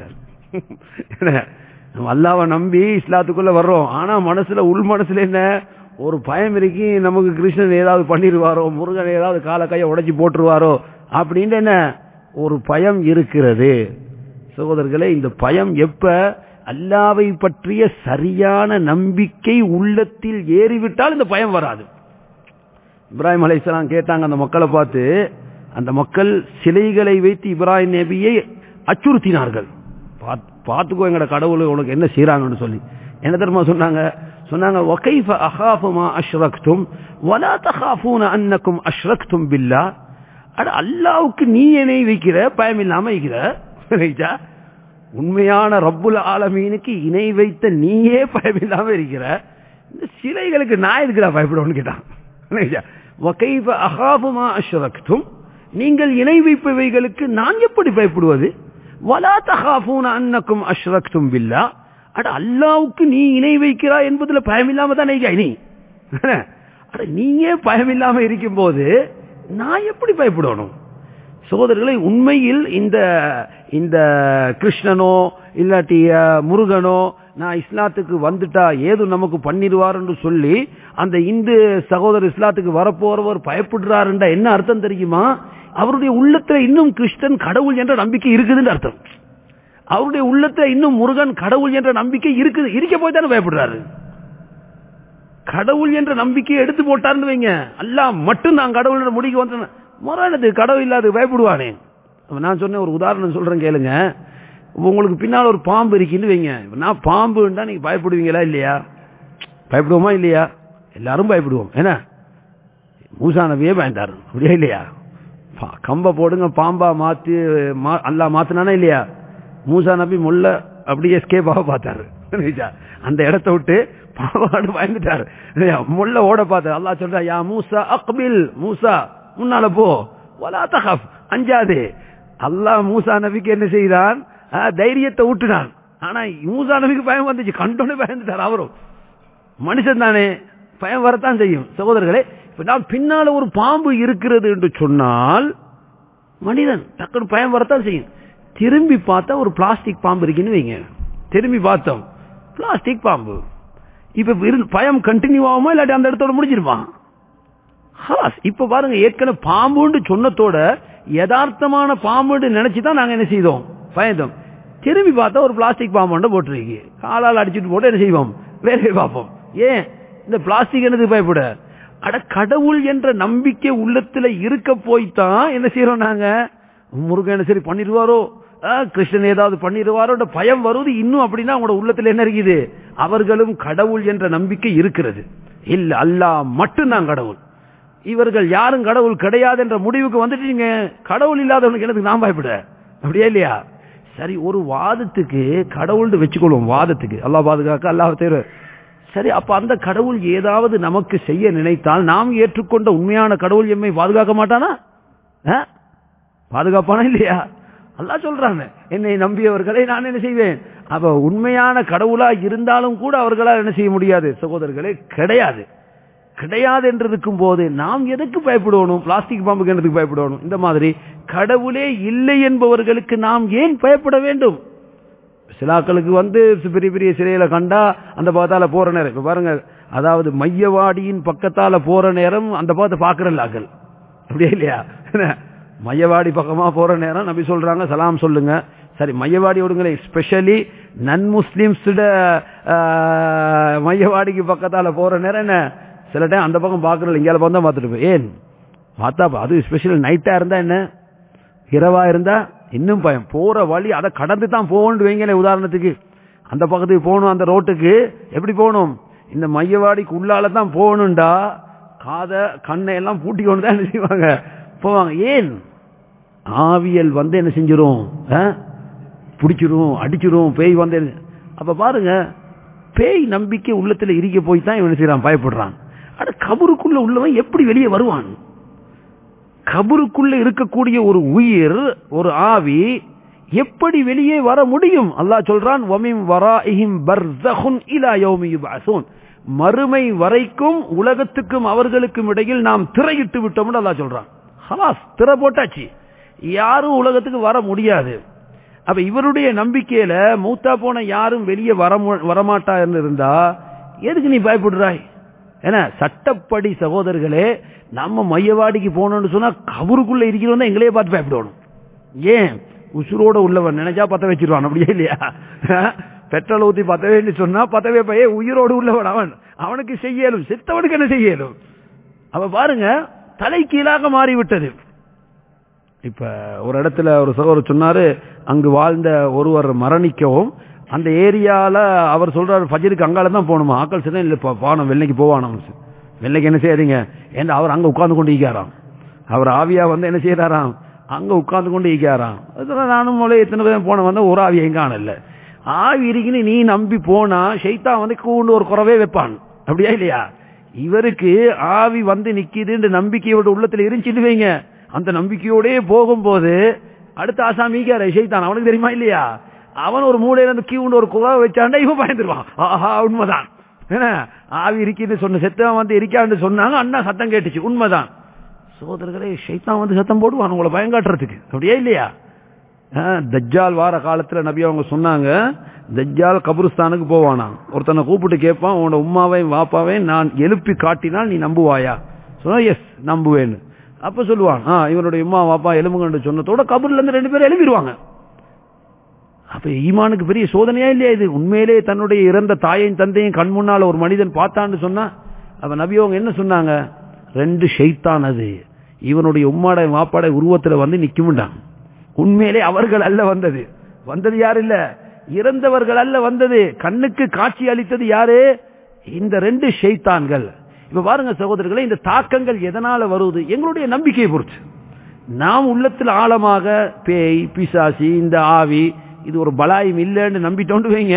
என்ன? நம்ம அல்லாவை நம்பி இஸ்லாத்துக்குள்ள வர்றோம் ஆனா மனசுல உள் மனசுல என்ன ஒரு பயம் இருக்கு நமக்கு கிருஷ்ணன் ஏதாவது பண்ணிடுவாரோ முருகன் ஏதாவது கால கையை உடைச்சு போட்டுருவாரோ அப்படின்னு என்ன ஒரு பயம் இருக்கிறது சகோதரர்களே இந்த பயம் எப்ப அல்லாவை பற்றிய சரியான நம்பிக்கை உள்ளத்தில் ஏறிவிட்டால் இந்த பயம் வராது இப்ராஹிம் அலைஹிஸ்ஸலாம் கேட்டாங்க அந்த மக்களை பார்த்து அந்த மக்கள் சிலைகளை வைத்து இப்ராஹிம் நபியை அச்சுறுத்தினார்கள் பார்த்துக்கோ எங்கட கடவுள் உனக்கு என்ன செய்யறாங்கன்னு சொல்லி என்ன தெரியுமா சொன்னாங்க சொன்னாங்க وَكَيْفَ أَخَافُ مَا أَشْرَكْتُمْ وَلَا تَخَافُونَ أَنَّكُمْ أَشْرَكْتُمْ بِاللَّهِ அட அல்லாவுக்கு நீ இணை வைக்கிற பயம் இல்லாம வைக்கிற ரைட்டா உண்மையான ரப்புல் ஆலமீனுக்கு இணை வைத்த நீயே பயம் இல்லாம இருக்கிற இந்த சிலைகளுக்கு நான் எதுக்குடா பயப்படுவோம்னு கேட்டான் ரைட்டா وَكَيْفَ أَخَافُ مَا أَشْرَكْتُمْ நீங்கள் இணை வைப்பவைகளுக்கு நான் எப்படி பயப்படுவது வலா தகாஃபூன அன்னக்கும் அஷ்ரக்தும் பில்லா அட அல்லாவுக்கு நீ இணை வைக்கிறாய் என்பதுல பயமில்லாம தான் நீ அட நீயே பயமில்லாம இருக்கும் போது நான் எப்படி பயப்படணும் சகோதரர்களை உண்மையில் இந்த இந்த கிருஷ்ணனோ இல்லாட்டி முருகனோ நான் இஸ்லாத்துக்கு வந்துட்டா ஏது நமக்கு பண்ணிடுவார்னு சொல்லி அந்த இந்து சகோதரர் இஸ்லாத்துக்கு வரப்போறவர் பயப்படுறாருண்டா என்ன அர்த்தம் தெரியுமா அவருடைய உள்ளத்துல இன்னும் கிருஷ்ணன் கடவுள் என்ற நம்பிக்கை இருக்குதுன்னு அர்த்தம் அவருடைய உள்ளத்துல இன்னும் முருகன் கடவுள் என்ற நம்பிக்கை இருக்குது இருக்க போய் தானே பயப்படுறாரு கடவுள் என்ற நம்பிக்கையை எடுத்து போட்டாருன்னு வைங்க அல்லா மட்டும் நான் கடவுள் முடிக்க வந்தேன் மரணது கடவுள் இல்லாத பயப்படுவானே நான் சொன்ன ஒரு உதாரணம் சொல்றேன் கேளுங்க உங்களுக்கு பின்னால் ஒரு பாம்பு இருக்குன்னு வைங்க நான் பாம்புன்னா நீங்க பயப்படுவீங்களா இல்லையா பயப்படுவோமா இல்லையா எல்லாரும் பயப்படுவோம் என்ன மூசா நபியே பயந்தாரு அப்படியா இல்லையா கம்ப போடுங்க பாம்பா மாத்தி அல்லா மாத்தினானா இல்லையா மூசா நபி முல்ல அப்படியே எஸ்கேப்பாக பார்த்தாரு அந்த இடத்த விட்டு பாவாடு பயந்துட்டாரு முல்ல ஓட பார்த்தாரு அல்லா சொல்றா யா மூசா அக்பில் மூசா முன்னால போ வலா தகப் அஞ்சாதே அல்லாஹ் மூசா நபிக்கு என்ன செய்தான் தைரியத்தை ஊட்டுனான் ஆனா மூசா நபிக்கு பயம் வந்துச்சு கண்டோன்னு பயந்துட்டார் அவரும் மனுஷன் தானே பயம் வரத்தான் செய்யும் சகோதரர்களே இப்ப நான் பின்னால ஒரு பாம்பு இருக்கிறது என்று சொன்னால் மனிதன் டக்குனு பயம் வரத்தான் செய்யும் திரும்பி பார்த்தா ஒரு பிளாஸ்டிக் பாம்பு இருக்குன்னு வைங்க திரும்பி பார்த்தோம் பிளாஸ்டிக் பாம்பு இப்ப பயம் கண்டினியூ ஆகுமா இல்லாட்டி அந்த இடத்தோட முடிஞ்சிருப்பான் இப்ப பாருங்க ஏற்கனவே பாம்புன்னு சொன்னதோட யதார்த்தமான பாம்புன்னு நினைச்சுதான் நாங்க என்ன செய்தோம் பயந்தோம் திரும்பி பார்த்தா ஒரு பிளாஸ்டிக் பாம்பு போட்டுருக்கு காலால் அடிச்சுட்டு போட்டு என்ன செய்வோம் வேலையை பார்ப்போம் ஏன் இந்த பிளாஸ்டிக் என்னது பயப்பட அட கடவுள் என்ற நம்பிக்கை உள்ளத்துல இருக்க போய்தான் என்ன செய்யறோம் நாங்க முருகன் சரி பண்ணிடுவாரோ கிருஷ்ணன் ஏதாவது பண்ணிடுவாரோ பயம் வருவது இன்னும் அப்படின்னா அவங்களோட உள்ளத்துல என்ன இருக்குது அவர்களும் கடவுள் என்ற நம்பிக்கை இருக்கிறது இல்ல அல்லா மட்டும்தான் கடவுள் இவர்கள் யாரும் கடவுள் கிடையாது என்ற முடிவுக்கு வந்துட்டு நீங்க கடவுள் இல்லாதவனுக்கு எனக்கு நான் பயப்பட அப்படியே இல்லையா சரி ஒரு வாதத்துக்கு கடவுள் வச்சுக்கொள்வோம் வாதத்துக்கு அல்லா பாதுகாக்க அல்லாஹ் தேர்வு சரி அப்ப அந்த கடவுள் ஏதாவது நமக்கு செய்ய நினைத்தால் நாம் ஏற்றுக்கொண்ட உண்மையான கடவுள் எம்மை பாதுகாக்க மாட்டானா பாதுகாப்பானா இல்லையா அல்லா சொல்றாங்க என்னை நம்பியவர்களை நான் என்ன செய்வேன் அப்ப உண்மையான கடவுளா இருந்தாலும் கூட அவர்களால் என்ன செய்ய முடியாது சகோதரர்களே கிடையாது கிடையாது என்று இருக்கும் போது நாம் எதுக்கு பயப்படணும் பிளாஸ்டிக் பாம்புக்கு என்னதுக்கு பயப்படணும் இந்த மாதிரி கடவுளே இல்லை என்பவர்களுக்கு நாம் ஏன் பயப்பட வேண்டும் சிலாக்களுக்கு வந்து பெரிய பெரிய சிலையில கண்டா அந்த பக்கத்தால போற நேரம் இப்ப பாருங்க அதாவது மையவாடியின் பக்கத்தால போற நேரம் அந்த பக்கத்தை பாக்குறல்லாக்கள் அப்படியே இல்லையா மையவாடி பக்கமா போற நேரம் நபி சொல்றாங்க சலாம் சொல்லுங்க சரி மையவாடி விடுங்களே ஸ்பெஷலி நன் முஸ்லிம்ஸ் மையவாடிக்கு பக்கத்தால போற நேரம் என்ன சில டைம் அந்த பக்கம் பாக்குறல இங்கே பக்கம் தான் பார்த்துட்டு போய் ஏன் பார்த்தா அது ஸ்பெஷல் நைட்டா இருந்தா என்ன இரவா இருந்தா இன்னும் பயம் போற வழி அதை கடந்து தான் போகணும் வைங்களேன் உதாரணத்துக்கு அந்த பக்கத்துக்கு போகணும் அந்த ரோட்டுக்கு எப்படி போகணும் இந்த மையவாடிக்கு உள்ளால தான் போகணும்டா காதை கண்ணை எல்லாம் பூட்டி கொண்டு தான் என்ன செய்வாங்க போவாங்க ஏன் ஆவியல் வந்து என்ன செஞ்சிரும் பிடிச்சிரும் அடிச்சிரும் பேய் வந்து அப்ப பாருங்க பேய் நம்பிக்கை உள்ளத்துல இருக்க போய் தான் இவன் செய்யறான் பயப்படுறான் ஆனா கபருக்குள்ள உள்ளவன் எப்படி வெளியே வருவான் கபருக்குள்ள இருக்கக்கூடிய ஒரு உயிர் ஒரு ஆவி எப்படி வெளியே வர முடியும் அல்லாஹ் சொல்றான் வமிம் வராஇஹிம் பர்ஸகுன் இலா யௌமி யுபஅஸூன் மறுமை வரைக்கும் உலகத்துக்கும் அவர்களுக்கும் இடையில் நாம் திரையிட்டு விட்டோம்னு அல்லாஹ் சொல்றான் ஹலாஸ் திரை போட்டாச்சு யாரும் உலகத்துக்கு வர முடியாது அப்ப இவருடைய நம்பிக்கையில மூத்தா போன யாரும் வெளியே வர வரமாட்டான்னு இருந்தா எதுக்கு நீ பயப்படுறாய் ஏன்னா சட்டப்படி சகோதரர்களே நம்ம மையவாடிக்கு போனோம்னு சொன்னா கபருக்குள்ள இருக்கிறவன் தான் எங்களையே பார்த்து பயப்படணும் ஏன் உசுரோட உள்ளவன் நினைச்சா பத்த வச்சிருவான் அப்படியே இல்லையா பெட்ரோல் ஊத்தி பத்தவேன்னு சொன்னா பத்தவே பைய உயிரோடு உள்ளவன் அவன் அவனுக்கு செய்யலும் செத்தவனுக்கு என்ன செய்யலும் அவ பாருங்க தலை கீழாக மாறிவிட்டது இப்ப ஒரு இடத்துல ஒரு சகோதரர் சொன்னாரு அங்கு வாழ்ந்த ஒருவர் மரணிக்கவும் அந்த ஏரியால அவர் சொல்றாரு ஃபஜருக்கு அங்கால தான் போகணுமா ஆக்கள் சரி இல்ல பானம் வெள்ளைக்கு போவானாம் வெள்ளைக்கு என்ன செய்யாதீங்க ஏன்னா அவர் அங்க உட்கார்ந்து கொண்டு ஈக்காராம் அவர் ஆவியா வந்து என்ன செய்யறாராம் அங்க உட்கார்ந்து கொண்டு ஈக்காராம் அதெல்லாம் நானும் மொழி எத்தனை பேர் போன வந்தா ஒரு ஆவி எங்க காணல ஆவி இருக்குன்னு நீ நம்பி போனா ஷைத்தா வந்து கூண்டு ஒரு குறவே வைப்பான் அப்படியா இல்லையா இவருக்கு ஆவி வந்து நிக்குதுன்ற நம்பிக்கையோட உள்ளத்துல இருந்துச்சு வைங்க அந்த நம்பிக்கையோடே போகும்போது அடுத்த ஆசாமி ஷைத்தான் அவனுக்கு தெரியுமா இல்லையா அவன் ஒரு மூலையில இருந்து கீவுண்டு ஒரு குறவை வச்சாண்டா இவன் பயந்துருவான் ஆஹா உண்மைதான் என்ன ஆவி இருக்குன்னு சொன்ன செத்தவன் வந்து இருக்கான்னு சொன்னாங்க அண்ணா சத்தம் கேட்டுச்சு உண்மைதான் சோதரர்களே ஷைத்தான் வந்து சத்தம் போடுவான் உங்களை பயங்காட்டுறதுக்கு அப்படியே இல்லையா தஜ்ஜால் வார காலத்துல நபி அவங்க சொன்னாங்க தஜ்ஜால் கபுருஸ்தானுக்கு போவானா ஒருத்தனை கூப்பிட்டு கேட்பான் உன்னோட உமாவையும் வாப்பாவையும் நான் எழுப்பி காட்டினால் நீ நம்புவாயா சொன்னா எஸ் நம்புவேன்னு அப்ப சொல்லுவான் ஆ இவனுடைய உமா வாப்பா எலும்புங்கன்னு சொன்னதோட கபூர்ல இருந்து ரெண்டு பேரும் எழுப்பிடுவாங்க அப்ப ஈமானுக்கு பெரிய சோதனையா இல்லையா இது உண்மையிலே தன்னுடைய இறந்த தாயையும் தந்தையும் கண் முன்னால ஒரு மனிதன் பார்த்தான்னு சொன்னா அப்ப நபி அவங்க என்ன சொன்னாங்க ரெண்டு ஷைத்தான் அது இவனுடைய உம்மாடை வாப்பாடை உருவத்துல வந்து நிக்கும்டான் உண்மையிலே அவர்கள் அல்ல வந்தது வந்தது யார் இல்ல இறந்தவர்கள் அல்ல வந்தது கண்ணுக்கு காட்சி அளித்தது யாரு இந்த ரெண்டு ஷைத்தான்கள் இப்ப பாருங்க சகோதரர்களே இந்த தாக்கங்கள் எதனால வருவது எங்களுடைய நம்பிக்கையை பொறுத்து நாம் உள்ளத்தில் ஆழமாக பேய் பிசாசி இந்த ஆவி இது ஒரு பலாயம் இல்லைன்னு நம்பிட்டோண்டு வைங்க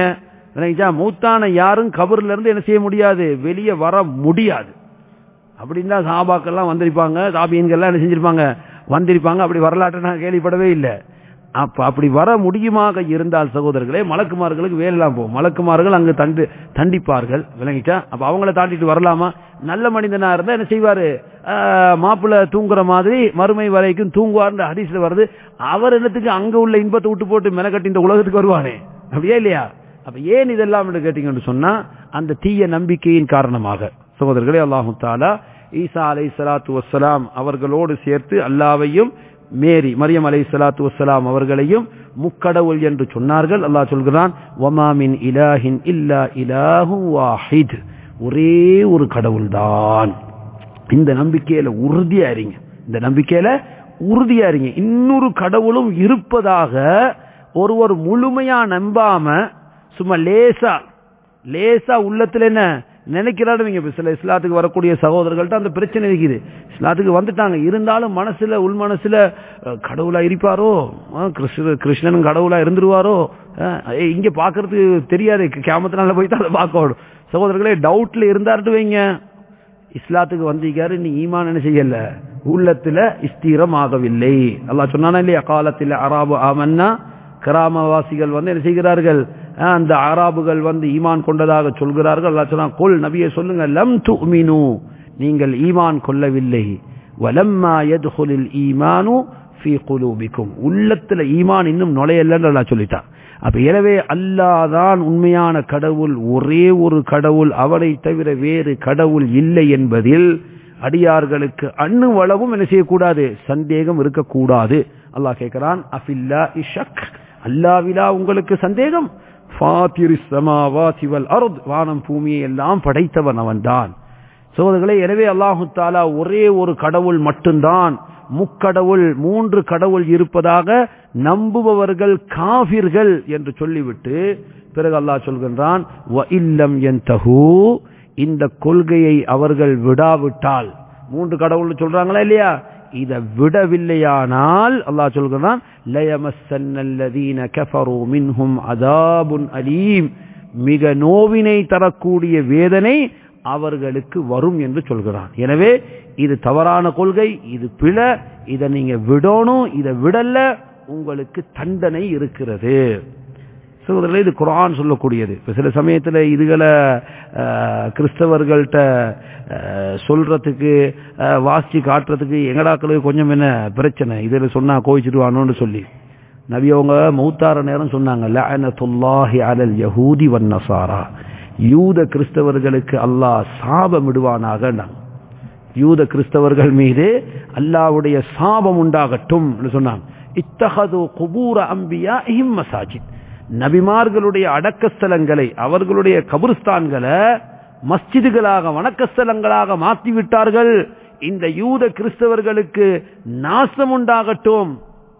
மூத்தான யாரும் கபர்ல இருந்து என்ன செய்ய முடியாது வெளியே வர முடியாது அப்படின்னு தான் சாபாக்கெல்லாம் வந்திருப்பாங்க சாபியன்கள்லாம் என்ன செஞ்சிருப்பாங்க வந்திருப்பாங்க அப்படி வரலாற்றை நான் கேள்விப்படவே இல்லை அப்ப அப்படி வர முடியுமாக இருந்தால் சகோதரர்களே மலக்குமார்களுக்கு வேலைலாம் போகும் மலக்குமார்கள் அங்கு தண்டு தண்டிப்பார்கள் விளங்கிட்டா அப்ப அவங்கள தாண்டிட்டு வரலாமா நல்ல மனிதனா இருந்தா என்ன செய்வாரு மாப்பிள்ள தூங்குற மாதிரி மறுமை வரைக்கும் தூங்குவார்ன்ற ஹரிசில் வருது அவர் என்னத்துக்கு அங்க உள்ள இன்பத்தை விட்டு போட்டு மெனக்கட்டி இந்த உலகத்துக்கு வருவானே அப்படியே இல்லையா அப்ப ஏன் இதெல்லாம் என்று கேட்டீங்கன்னு சொன்னா அந்த தீய நம்பிக்கையின் காரணமாக சகோதரர்களே அல்லாஹு தாலா ஈசா அலை சலாத்து வசலாம் அவர்களோடு சேர்த்து அல்லாவையும் மேரி மரியம் அலை சலாத்து வசலாம் அவர்களையும் முக்கடவுள் என்று சொன்னார்கள் அல்லாஹ் சொல்கிறான் ஒமாமின் இலாஹின் இல்லா இலாஹு வாஹித் ஒரே ஒரு கடவுள் தான் இந்த நம்பிக்கையில உறுதியா இருங்க இந்த நம்பிக்கையில உறுதியா இருங்க இன்னொரு கடவுளும் இருப்பதாக ஒருவர் முழுமையா நம்பாம சும்மா லேசா லேசா உள்ளத்துல என்ன நினைக்கிறாடுவீங்க சில இஸ்லாத்துக்கு வரக்கூடிய சகோதரர்கள்ட்ட அந்த பிரச்சனை இருக்குது இஸ்லாத்துக்கு வந்துட்டாங்க இருந்தாலும் மனசுல உள் மனசுல கடவுளா இருப்பாரோ கிருஷ்ண கிருஷ்ணன் கடவுளா இருந்துருவாரோ இங்க பாக்குறதுக்கு தெரியாது கேமத்தினால போய் தான் அதை பார்க்கணும் சகோதரர்களே டவுட்ல இருந்தாருட்டு வைங்க இஸ்லாத்துக்கு வந்திருக்காரு நீ ஈமான் என்ன செய்யல உள்ளத்துல ஸ்திரம் ஆகவில்லை அல்லா சொன்னானா இல்லையா காலத்தில் அராபு ஆமன்னா கிராமவாசிகள் வந்து என்ன செய்கிறார்கள் அந்த அராபுகள் வந்து ஈமான் கொண்டதாக சொல்கிறார்கள் அல்லா சொன்னா கொல் நபியை சொல்லுங்க லம் துமினு நீங்கள் ஈமான் கொள்ளவில்லை வலம்மா யதுகுலில் ஈமானு ஃபீ குலூபிக்கும் உள்ளத்துல ஈமான் இன்னும் நுழையலன்னு அல்லா சொல்லிட்டான் அப்ப எனவே அல்லாதான் உண்மையான கடவுள் ஒரே ஒரு கடவுள் அவனை தவிர வேறு கடவுள் இல்லை என்பதில் அடியார்களுக்கு அண்ணு வளவும் என்ன செய்யக்கூடாது சந்தேகம் இருக்கக்கூடாது அல்லாஹ் கேட்கிறான் அஃபில்லா இஷக் அல்லாவிலா உங்களுக்கு சந்தேகம் வானம் பூமியை எல்லாம் படைத்தவன் அவன்தான் சோதர்களே எனவே அல்லாஹு தாலா ஒரே ஒரு கடவுள் மட்டும்தான் முக்கடவுள் மூன்று கடவுள் இருப்பதாக நம்புபவர்கள் காபிர்கள் என்று சொல்லிவிட்டு பிறகு அல்லாஹ் சொல்கின்றான் இந்த கொள்கையை அவர்கள் விடாவிட்டால் மூன்று கடவுள் சொல்றாங்களா இல்லையா இதை விடவில்லையானால் அல்லாஹ் சொல்கிறான் அலீம் மிக நோவினை தரக்கூடிய வேதனை அவர்களுக்கு வரும் என்று சொல்கிறான் எனவே இது தவறான கொள்கை இது பிழ இதை நீங்க விடணும் இதை விடல உங்களுக்கு தண்டனை இருக்கிறது சகோதரர்களே இது குரான் சொல்லக்கூடியது இப்ப சில சமயத்துல இதுகளை கிறிஸ்தவர்கள்ட்ட சொல்றதுக்கு வாசிச்சு காட்டுறதுக்கு எங்கடாக்களுக்கு கொஞ்சம் என்ன பிரச்சனை இதுல சொன்னா கோவிச்சிடுவானோன்னு சொல்லி நபி அவங்க மௌத்தார நேரம் சொன்னாங்க லஅனத்துல்லாஹி அலல் யஹூதி வன் நசாரா யூத கிறிஸ்தவர்களுக்கு அல்லாஹ் சாபம் விடுவானாக யூத கிறிஸ்தவர்கள் மீது அல்லாவுடைய சாபம் உண்டாகட்டும் சொன்னாங்க இத்தகது குபூர அம்பியா இம் மசாஜித் நபிமார்களுடைய அடக்கஸ்தலங்களை அவர்களுடைய கபுர்ஸ்தான்களை மஸ்ஜிதுகளாக வணக்கஸ்தலங்களாக மாற்றி விட்டார்கள் இந்த யூத கிறிஸ்தவர்களுக்கு நாசம் உண்டாகட்டும்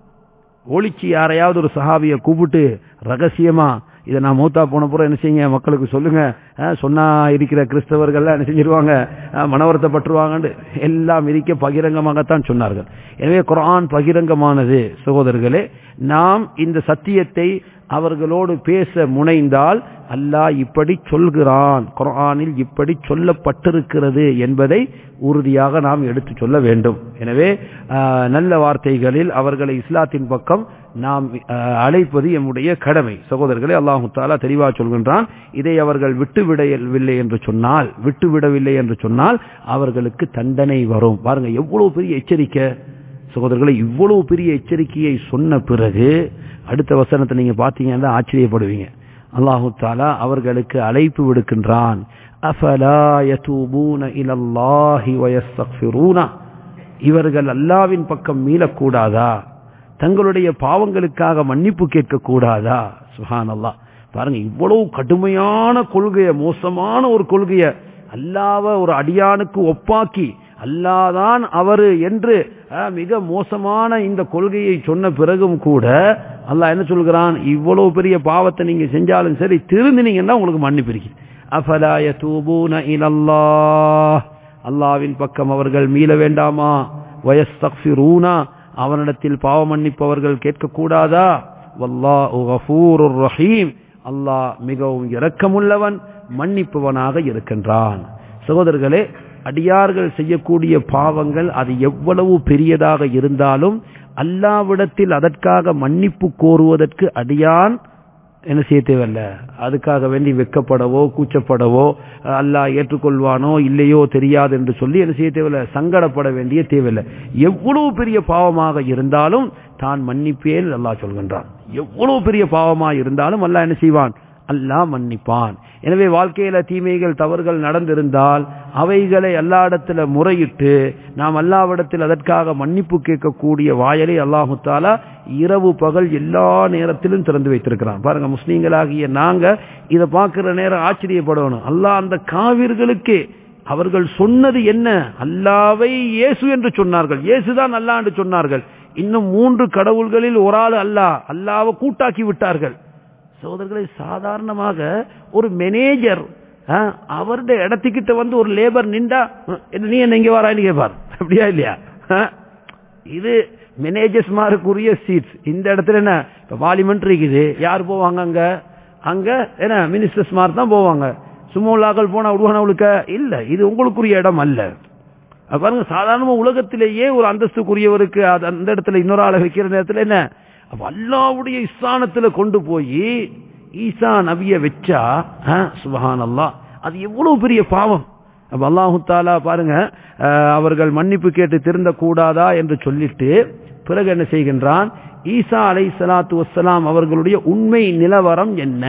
ஒளிச்சு யாரையாவது ஒரு சஹாபியை கூப்பிட்டு ரகசியமா இதை நான் மூத்தா போன புறம் என்ன செய்யுங்க மக்களுக்கு சொல்லுங்க அஹ், சொன்னா இருக்கிற கிறிஸ்தவர்கள் என்ன செஞ்சிருவாங்க அஹ், மனவருத்தப்பட்டுருவாங்கன்னு எல்லாம் இருக்க பகிரங்கமாகத்தான் சொன்னார்கள் எனவே குர்ஆன் பகிரங்கமானது சகோதரர்களே நாம் இந்த சத்தியத்தை அவர்களோடு பேச முனைந்தால் அல்லாஹ் இப்படி சொல்கிறான் குர்ஆனில் இப்படி சொல்லப்பட்டிருக்கிறது என்பதை உறுதியாக நாம் எடுத்து சொல்ல வேண்டும் எனவே ஆஹ், நல்ல வார்த்தைகளில் அவர்களை இஸ்லாத்தின் பக்கம் நாம் ஆஹ், அழைப்பது எம்முடைய கடமை சகோதரர்களே அல்லாஹு தாலா தெளிவாக சொல்கின்றான் இதை அவர்கள் விட்டுவிடவில்லை என்று சொன்னால் விட்டுவிடவில்லை என்று சொன்னால் அவர்களுக்கு தண்டனை வரும் பாருங்க எவ்வளவு பெரிய எச்சரிக்கை சகோதரர்களை இவ்வளவு பெரிய எச்சரிக்கையை சொன்ன பிறகு அடுத்த வசனத்தை நீங்க பாத்தீங்கன்னா ஆச்சரியப்படுவீங்க அல்லாஹு தாலா அவர்களுக்கு அழைப்பு விடுக்கின்றான் அஃபலா யதூபூன இலல்லாஹி வயஸ்தக்ஃபிரூன இவர்கள் அல்லாவின் பக்கம் மீளக்கூடாதா தங்களுடைய பாவங்களுக்காக மன்னிப்பு கேட்க கூடாதா சுஹான் அல்லாஹ் பாருங்க இவ்வளவு கடுமையான கொள்கைய மோசமான ஒரு கொள்கைய அல்லாவ ஒரு அடியானுக்கு ஒப்பாக்கி அல்லாதான் அவரு என்று அஹ், மிக மோசமான இந்த கொள்கையை சொன்ன பிறகும் கூட அல்லாஹ் என்ன சொல்கிறான் இவ்வளவு பெரிய பாவத்தை நீங்க செஞ்சாலும் சரி திருந்தினீங்கன்னா உங்களுக்கு மன்னிப்பு இருக்கு அஃபலா யதூபூன இலல்லாஹ் அல்லாவின் பக்கம் அவர்கள் மீள வேண்டாமா வயஸ்தக்ஃபிரூனா அவனிடத்தில் பாவ மன்னிப்பவர்கள் கேட்கக்கூடாதா வல்லாஹு கஃபூருர் ரஹீம் அல்லாஹ் மிகவும் இரக்கமுள்ளவன் மன்னிப்பவனாக இருக்கின்றான் சகோதரர்களே அடியார்கள் செய்யக்கூடிய பாவங்கள் அது எவ்வளவு பெரியதாக இருந்தாலும் அல்லாவிடத்தில் அதற்காக மன்னிப்பு கோருவதற்கு அடியான் என்ன செய்ய தேவையில்ல அதுக்காக வேண்டி வெக்கப்படவோ கூச்சப்படவோ அல்லாஹ் ஏற்றுக்கொள்வானோ இல்லையோ தெரியாது என்று சொல்லி என்ன செய்ய தேவையில்ல சங்கடப்பட வேண்டிய தேவையில்லை எவ்வளவு பெரிய பாவமாக இருந்தாலும் தான் மன்னிப்பேன் அல்லாஹ் சொல்கின்றான் எவ்வளவு பெரிய பாவமாக இருந்தாலும் அல்லாஹ் என்ன செய்வான் அல்லாஹ் மன்னிப்பான் எனவே வாழ்க்கையில தீமைகள் தவறுகள் நடந்திருந்தால் அவைகளை அல்லாடத்துல முறையிட்டு நாம் அல்லாவிடத்தில் அதற்காக மன்னிப்பு கேட்கக்கூடிய வாயலை அல்லாஹு தாலா இரவு பகல் எல்லா நேரத்திலும் திறந்து வைத்திருக்கிறான் பாருங்க முஸ்லீம்களாகிய நாங்க இதை பார்க்கிற நேரம் ஆச்சரியப்படணும் அல்லாஹ் அந்த காவிர்களுக்கு அவர்கள் சொன்னது என்ன அல்லாவை இயேசு என்று சொன்னார்கள் இயேசுதான் அல்லாஹ் என்று சொன்னார்கள் இன்னும் மூன்று கடவுள்களில் ஒரு ஆள் அல்லாஹ் அல்லாவை கூட்டாக்கி விட்டார்கள் சகோதரர்களை சாதாரணமாக ஒரு மேனேஜர் அவருடைய இடத்துக்கிட்ட வந்து ஒரு லேபர் நின்றா "என்ன, நீ என்ன இங்க வரான்னு கேட்பார் அப்படியா இல்லையா ஆ? இது மேனேஜர்ஸ் மாருக்குரிய சீட்ஸ் இந்த இடத்துல என்ன இப்ப பார்லிமெண்ட் இருக்குது யார் போவாங்க அங்க அங்க என்ன மினிஸ்டர்ஸ் மாதிரி தான் போவாங்க சும்மா உள்ளாக்கள் போனா விடுவானவளுக்க இல்ல இது உங்களுக்குரிய இடம் அல்ல அப்ப பாருங்க சாதாரணமா உலகத்திலேயே ஒரு அந்தஸ்துக்குரியவருக்கு அது அந்த இடத்துல இன்னொரு ஆளை வைக்கிற நேரத்துல என்ன அப்ப அல்லாவுடைய இஸ்தானத்துல கொண்டு போய் ஈசா நபிய வச்சா சுபஹான் அல்லாஹ் அது எவ்வளவு பெரிய பாவம் அப்ப அல்லாஹு தாலா பாருங்க அஹ், அவர்கள் மன்னிப்பு கேட்டு திருந்த கூடாதா என்று சொல்லிட்டு பிறகு என்ன செய்கின்றான் ஈசா அலை சலாத்து வசலாம் அவர்களுடைய உண்மை நிலவரம் என்ன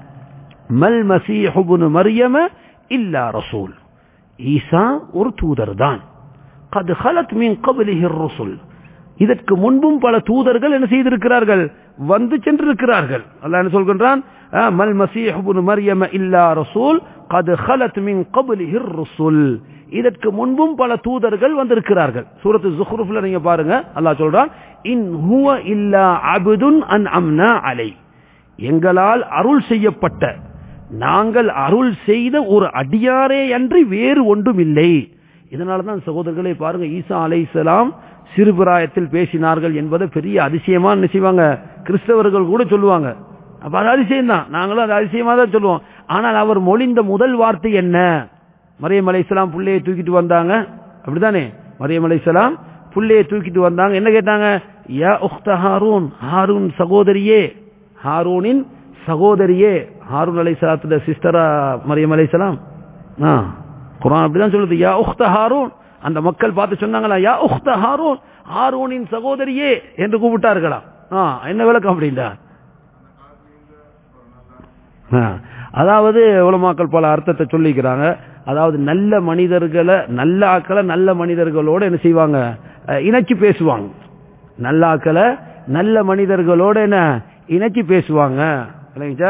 மல் மசீஹுபுனு மரியம இல்லா ரசூல் ஈசா ஒரு தூதர் தான் கது ஹலத் மீன் கபலிஹிர் ரசூல் இதற்கு முன்பும் பல தூதர்கள் என்ன செய்திருக்கிறார்கள் வந்து சென்றிருக்கிறார்கள் அல்லாஹ் என்ன சொல்கின்றான் ஆ, மல் மசீஹுபுனு மரியம இல்லா ரசூல் கது ஹலத் மின் கபலிஹிர் ரசூல் இதற்கு முன்பும் பல தூதர்கள் வந்திருக்கிறார்கள் சூரத்து ஜுஹ்ருஃப்ல நீங்க பாருங்க அல்லாஹ் சொல்றான் இன் ஹுவ இல்லா அபுதுன் அன் அம்னா அலை எங்களால் அருள் செய்யப்பட்ட நாங்கள் அருள் செய்த ஒரு அடியாரே அன்றி வேறு ஒன்றும் இல்லை இதனால தான் சகோதரர்களே பாருங்க ஈசா அலைஹிஸ்ஸலாம் சிறுபிராயத்தில் பேசினார்கள் என்பதை பெரிய அதிசயமா என்ன செய்வாங்க கிறிஸ்தவர்கள் கூட சொல்லுவாங்க அப்ப அது அதிசயம் தான் நாங்களும் அது அதிசயமா தான் சொல்லுவோம் ஆனால் அவர் மொழிந்த முதல் வார்த்தை என்ன மரியம் அலைஹிஸ்ஸலாம் புள்ளையை தூக்கிட்டு வந்தாங்க அப்படிதானே மரியம் அலைஹிஸ்ஸலாம் புள்ளையை தூக்கிட்டு வந்தாங்க என்ன கேட்டாங்க யா உக்த ஹாரூன் ஹாரூன் சகோதரியே ஹாரூனின் சகோதரியே ஹாரூன் அலைஹிஸ்ஸலாத்துல சிஸ்டரா மரியம் அலைஹிஸ்ஸலாம் ஆ குர்ஆன் அப்படிதான் சொல்லுது யா உக்த ஹாரூன் அந்த மக்கள் பார்த்து சொன்னாங்களா யா உக்த ஹாரூன் ஹாரூனின் சகோதரியே என்று கூப்பிட்டார்களா ஆ என்ன விளக்கம் அப்படின்னா ஆ, அதாவது உலமாக்கள் பல அர்த்தத்தை சொல்லிக்கிறாங்க அதாவது நல்ல மனிதர்களை நல்ல ஆக்களை நல்ல மனிதர்களோட என்ன செய்வாங்க அஹ், இணைச்சு பேசுவாங்க நல்ல ஆக்களை நல்ல மனிதர்களோட என்ன இணைச்சு பேசுவாங்க இல்லைங்களா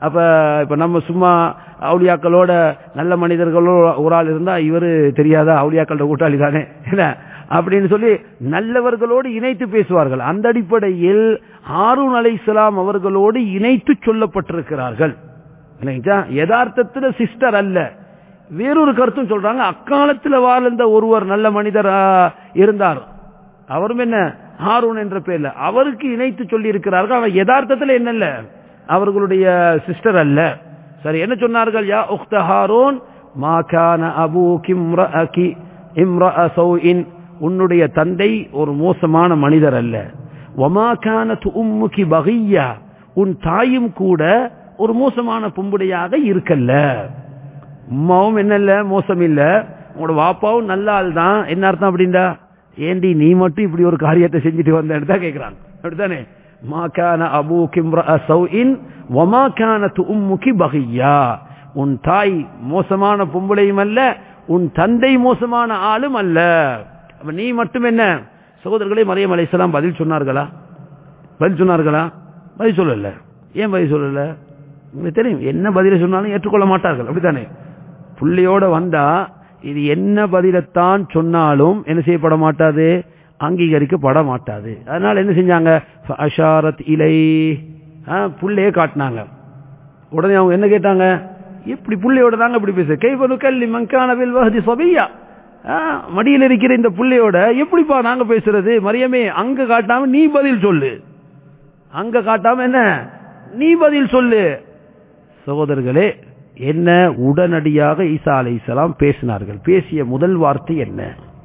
அப்ப இப்ப நம்ம சும்மா அவுளியாக்களோட நல்ல மனிதர்களோட ஒரு ஆள் இருந்தா இவரு தெரியாதா அவுளியாக்களோட கூட்டாளி தானே என்ன அப்படின்னு சொல்லி நல்லவர்களோடு இணைத்து பேசுவார்கள் அந்த அடிப்படையில் ஹாரூன் அலைஹிஸ்ஸலாம் அவர்களோடு இணைத்து சொல்லப்பட்டிருக்கிறார்கள் இல்லைங்களா யதார்த்தத்துல சிஸ்டர் அல்ல வேறொரு கருத்தும் சொல்றாங்க அக்காலத்துல வாழ்ந்த ஒருவர் நல்ல மனிதர் ஆ, இருந்தார் அவரும் என்ன ஹாரூன் என்ற பேர்ல அவருக்கு இணைத்து சொல்லி இருக்கிறார்கள் அவன் யதார்த்தத்துல என்னல்ல அவர்களுடைய சிஸ்டர் அல்ல சரி என்ன சொன்னார்கள் யா உக்த ஹாரூன் மா கான அபூகி இம்ரஅகி இம்ரஅ சௌஇன் உன்னுடைய தந்தை ஒரு மோசமான மனிதர் அல்ல வமா கானத் உம்முகி பகியா உன் தாயும் கூட ஒரு மோசமான பொம்புடையாக இருக்கல்ல உம்மாவும் என்னல்ல மோசம் இல்ல உங்களோட வாப்பாவும் நல்ல ஆள் தான் என்ன அர்த்தம் அப்படின்டா ஏண்டி நீ மட்டும் இப்படி ஒரு காரியத்தை செஞ்சுட்டு வந்தேன்னு தான் கேட்கிறான் அப்படித்தானே மா கான அபூகி இம்ரஅ சௌஇன் வமா கானத் உம்முகி பகியா உன் தாய் மோசமான பொம்பளையும் அல்ல உன் தந்தை மோசமான ஆளும் அல்ல அப்ப நீ மட்டும் என்ன சகோதரர்களே மரியம் அலைஹிஸ்ஸலாம் பதில் சொன்னார்களா பதில் சொன்னார்களா பதில் சொல்லல ஏன் பதில் சொல்லல உங்களுக்கு தெரியும் என்ன பதிலை சொன்னாலும் ஏற்றுக்கொள்ள மாட்டார்கள் அப்படித்தானே புள்ளையோட வந்தா இது என்ன பதிலைத்தான் சொன்னாலும் என்ன செய்யப்பட மாட்டாது அங்கீகரிக்கப்பட மாட்டாது அதனால என்ன செஞ்சாங்க அஷாரத் இலை புள்ளையே காட்டினாங்க உடனே அவங்க என்ன கேட்டாங்க எப்படி புள்ளையோட தாங்க இப்படி பேச கைவனு கல்லி மங்கானவில் வஹதி சொபையா மடியில் இருக்கிற இந்த புள்ளையோட எப்படிப்பா நாங்க பேசுறது மரியமே அங்க காட்டாம நீ பதில் சொல்லு அங்க காட்டாம என்ன நீ பதில் சொல்லு சகோதரர்களே என்ன உடனடியாக ஈசா அலைஹிஸ்ஸலாம் பேசினார்கள் பேசிய முதல் வார்த்தை என்ன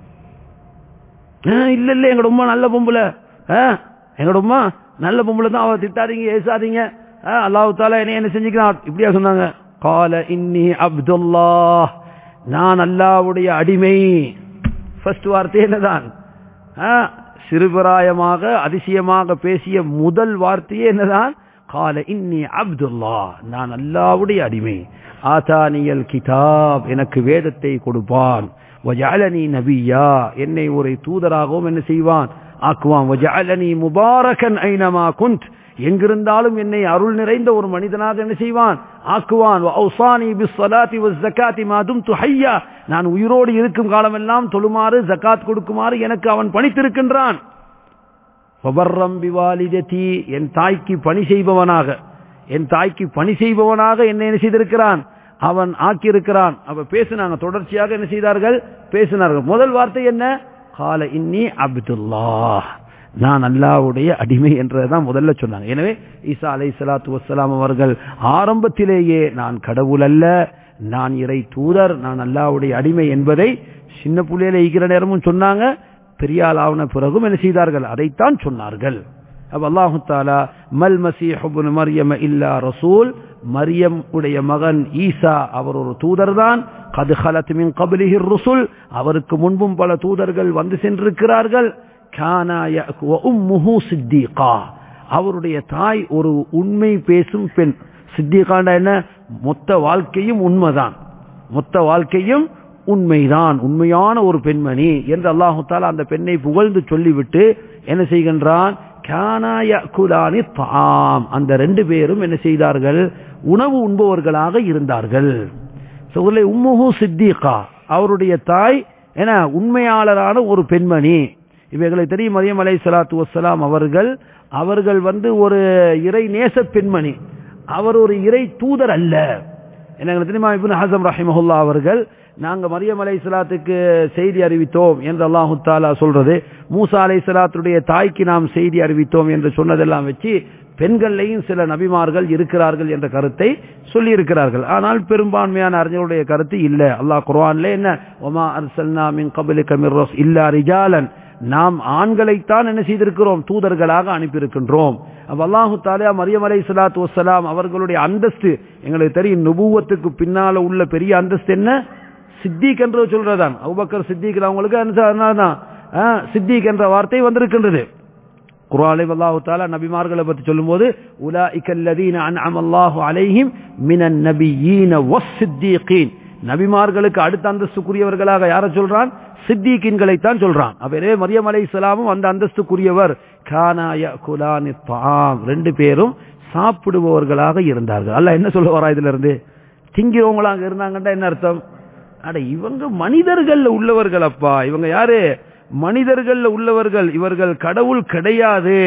ஆ, இல்ல இல்ல எங்க உம்மா நல்ல பொம்பளை ஆ, எங்க உம்மா நல்ல பொம்பளை தான் அவ திட்டாதீங்க ஏசாதீங்க ஆ, அல்லாஹ் தாலா என்ன என்ன செஞ்சுக்கிறான் இப்படியா சொன்னாங்க கால இன்னி அப்துல்லா நான் அல்லாவுடைய அடிமை ஃபர்ஸ்ட் வார்த்தை என்னதான் ஆ, சிறுபிராயமாக அதிசயமாக பேசிய முதல் வார்த்தையே என்னதான் கால இன்னி அப்துல்லா நான் அல்லாவுடைய அடிமை ஆதானியல் கிதாப் எனக்கு வேதத்தை கொடுப்பான் வஜஅலனி நபியா என்னை ஒரு தூதராகவும் என்ன செய்வான் ஆக்குவான் வஜஅலனி முபாரகன் ஐனமா குந்த் எங்கிருந்தாலும் என்னை அருள் நிறைந்த ஒரு மனிதனாக என்ன செய்வான் ஆக்குவான் வஅௌசானி பிஸ்ஸலாத்தி வஸ்ஸகாத்தி மா தும்து ஹய்யா நான் உயிரோடு இருக்கும் காலமெல்லாம் தொழுமாறு ஜகாத் கொடுக்குமாறு எனக்கு அவன் பணித்திருக்கின்றான் ஃபபர்ரம் பிவாலிததி என் தாய்க்கு பணி செய்பவனாக என் தாய்க்கு பணி செய்பவனாக என்னை என்ன செய்திருக்கிறான் அவன் ஆக்கியிருக்கிறான் அவ பேசினாங்க தொடர்ச்சியாக என்ன செய்தார்கள் பேசினார்கள் முதல் வார்த்தை என்ன கால இன்னி அப்துல்லா நான் அல்லாவுடைய அடிமை என்றதான் முதல்ல சொன்னாங்க எனவே ஈசா அலை சலாத்து வசலாம் அவர்கள் ஆரம்பத்திலேயே நான் கடவுள் அல்ல நான் இறை தூதர் நான் அல்லாவுடைய அடிமை என்பதை சின்ன புள்ளையில ஈக்கிற நேரமும் சொன்னாங்க பெரியால் ஆவன பிறகும் என்ன செய்தார்கள் அதைத்தான் சொன்னார்கள் அப்ப அல்லாஹு தாலா மல் மசீஹ் இப்னு மர்யம் இல்லா ரசூல் மரியம் உடைய மகன் ஈசா அவர் ஒரு தூதர்தான் கது ஹலத் மின் கபிலிஹி ருசுல் அவருக்கு முன்பும் பல தூதர்கள் வந்து சென்றிருக்கிறார்கள் கானா யஅகு வ உம்முஹு சித்தீகா அவருடைய தாய் ஒரு உண்மை பேசும் பெண் சித்திகாண்டா என்ன மொத்த வாழ்க்கையும் உண்மைதான் மொத்த வாழ்க்கையும் உண்மைதான் உண்மையான ஒரு பெண்மணி என்று அல்லாஹு தாலா அந்த பெண்ணை புகழ்ந்து சொல்லிவிட்டு என்ன செய்கின்றான் கானா யஅகுலானி தாம் அந்த ரெண்டு பேரும் என்ன செய்தார்கள் உணவு உண்பவர்களாக இருந்தார்கள் சொல்ல உம்முஹு சித்திகா அவருடைய தாய் என உண்மையாளரான ஒரு பெண்மணி இவைகளை தெரியும் மரியம் அலை சலாத்து வசலாம் அவர்கள் அவர்கள் வந்து ஒரு இறை நேச பெண்மணி அவர் ஒரு இறை தூதர் அல்ல எனக்கு தெரியுமா இப்னு ஹசம் ரஹிமஹுல்லா அவர்கள் நாங்க மரியம் அலை சலாத்துக்கு செய்தி அறிவித்தோம் என்று அல்லாஹு தாலா சொல்றது மூசா அலை சலாத்துடைய தாய்க்கு நாம் செய்தி அறிவித்தோம் என்று சொன்னதெல்லாம் வச்சு பெண்கள்லையும் சில நபிமார்கள் இருக்கிறார்கள் என்ற கருத்தை சொல்லி இருக்கிறார்கள் ஆனால் பெரும்பான்மையான அறிஞர்களுடைய கருத்து இல்ல அல்லாஹ் குர்ஆன்ல என்ன ஒமா அர்சல்னா மின் கபிலிக மிர் ரஸ் இல்லா ரிஜாலன் நாம் ஆண்களைத்தான் என்ன செய்திருக்கிறோம் தூதர்களாக அனுப்பியிருக்கின்றோம் அப்ப அல்லாஹு தாலா மரியம் அலை சலாத்து வசலாம் அவர்களுடைய அந்தஸ்து எங்களுக்கு தெரியும் நுபுவத்துக்கு பின்னால உள்ள பெரிய அந்தஸ்து என்ன சித்திக் என்று சொல்றதான் அபுபக்கர் சித்திக் அவங்களுக்கு அதனாலதான் சித்திக் என்ற வார்த்தை வந்திருக்கின்றது குர்ஆனை அல்லாஹு தஆலா நபிமார்களை பற்றி சொல்லும்போது உலாயிக அல்லதீன அன்அம அல்லாஹு அலைஹிம் மினன் நபியீன வஸ்ஸித்தீகீன் நபிமார்களுக்கு அடுத்த அந்தஸ்துக்குரியவர்களாக யார சொல்றான் சித்திகின்களைத்தான் சொல்றான் அப்பவே மரியம் அலை இஸ்லாமும் அந்த அந்தஸ்துக்குரியவர் கானாய குலானி தாம் ரெண்டு பேரும் சாப்பிடுபவர்களாக இருந்தார்கள் அல்ல என்ன சொல்ல வரா இதுல இருந்து திங்கிறவங்களாங்க இருந்தாங்கன்னா என்ன அர்த்தம் அட இவங்க மனிதர்கள் உள்ளவர்கள் அப்பா இவங்க யாரு மனிதர்கள் உள்ளவர்கள் இவர்கள் கடவுள் கிடையாது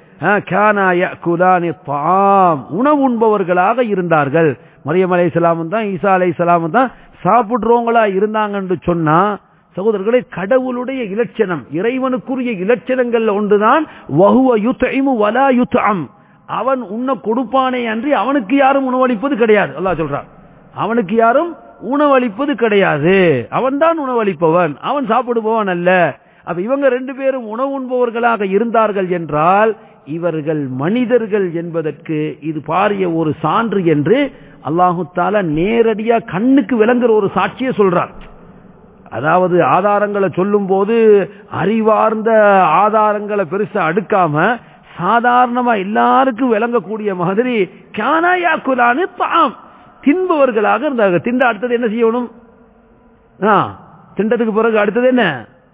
உணவு உண்பவர்களாக இருந்தார்கள் மரியம் அலை இஸ்லாமும் தான் ஈசா அலை இஸ்லாமும் தான் சாப்பிடுறவங்களா இருந்தாங்கன்னு சொன்னா சகோதரர்களே கடவுளுடைய இலட்சணம் இறைவனுக்குரிய இலட்சணங்கள்ல ஒன்றுதான் வகுவ யுத் வலா யுத் அம் அவன் உண்ண கொடுப்பானே அன்றி அவனுக்கு யாரும் உணவளிப்பது கிடையாது அல்லாஹ் சொல்றான் அவனுக்கு யாரும் உணவளிப்பது கிடையாது அவன் தான் உணவளிப்பவன் அவன் சாப்பிடுபவன் அல்ல அப்ப இவங்க ரெண்டு பேரும் உணவு உண்பவர்களாக இருந்தார்கள் என்றால் இவர்கள் மனிதர்கள் என்பதற்கு இது பாரிய ஒரு சான்று என்று அல்லாஹு தாலா நேரடியா கண்ணுக்கு விளங்குற ஒரு சாட்சியை சொல்றார் அதாவது ஆதாரங்களை சொல்லும் போது அறிவார்ந்த ஆதாரங்களை பெருசா அடுக்காம சாதாரணமா எல்லாருக்கும் விளங்கக்கூடிய மாதிரி கானாயா குலானு தாம் தின்பவர்களாக இருந்தார்கள் திண்ட அடுத்தது என்ன செய்யணும் திண்டத்துக்கு பிறகு அடுத்தது என்ன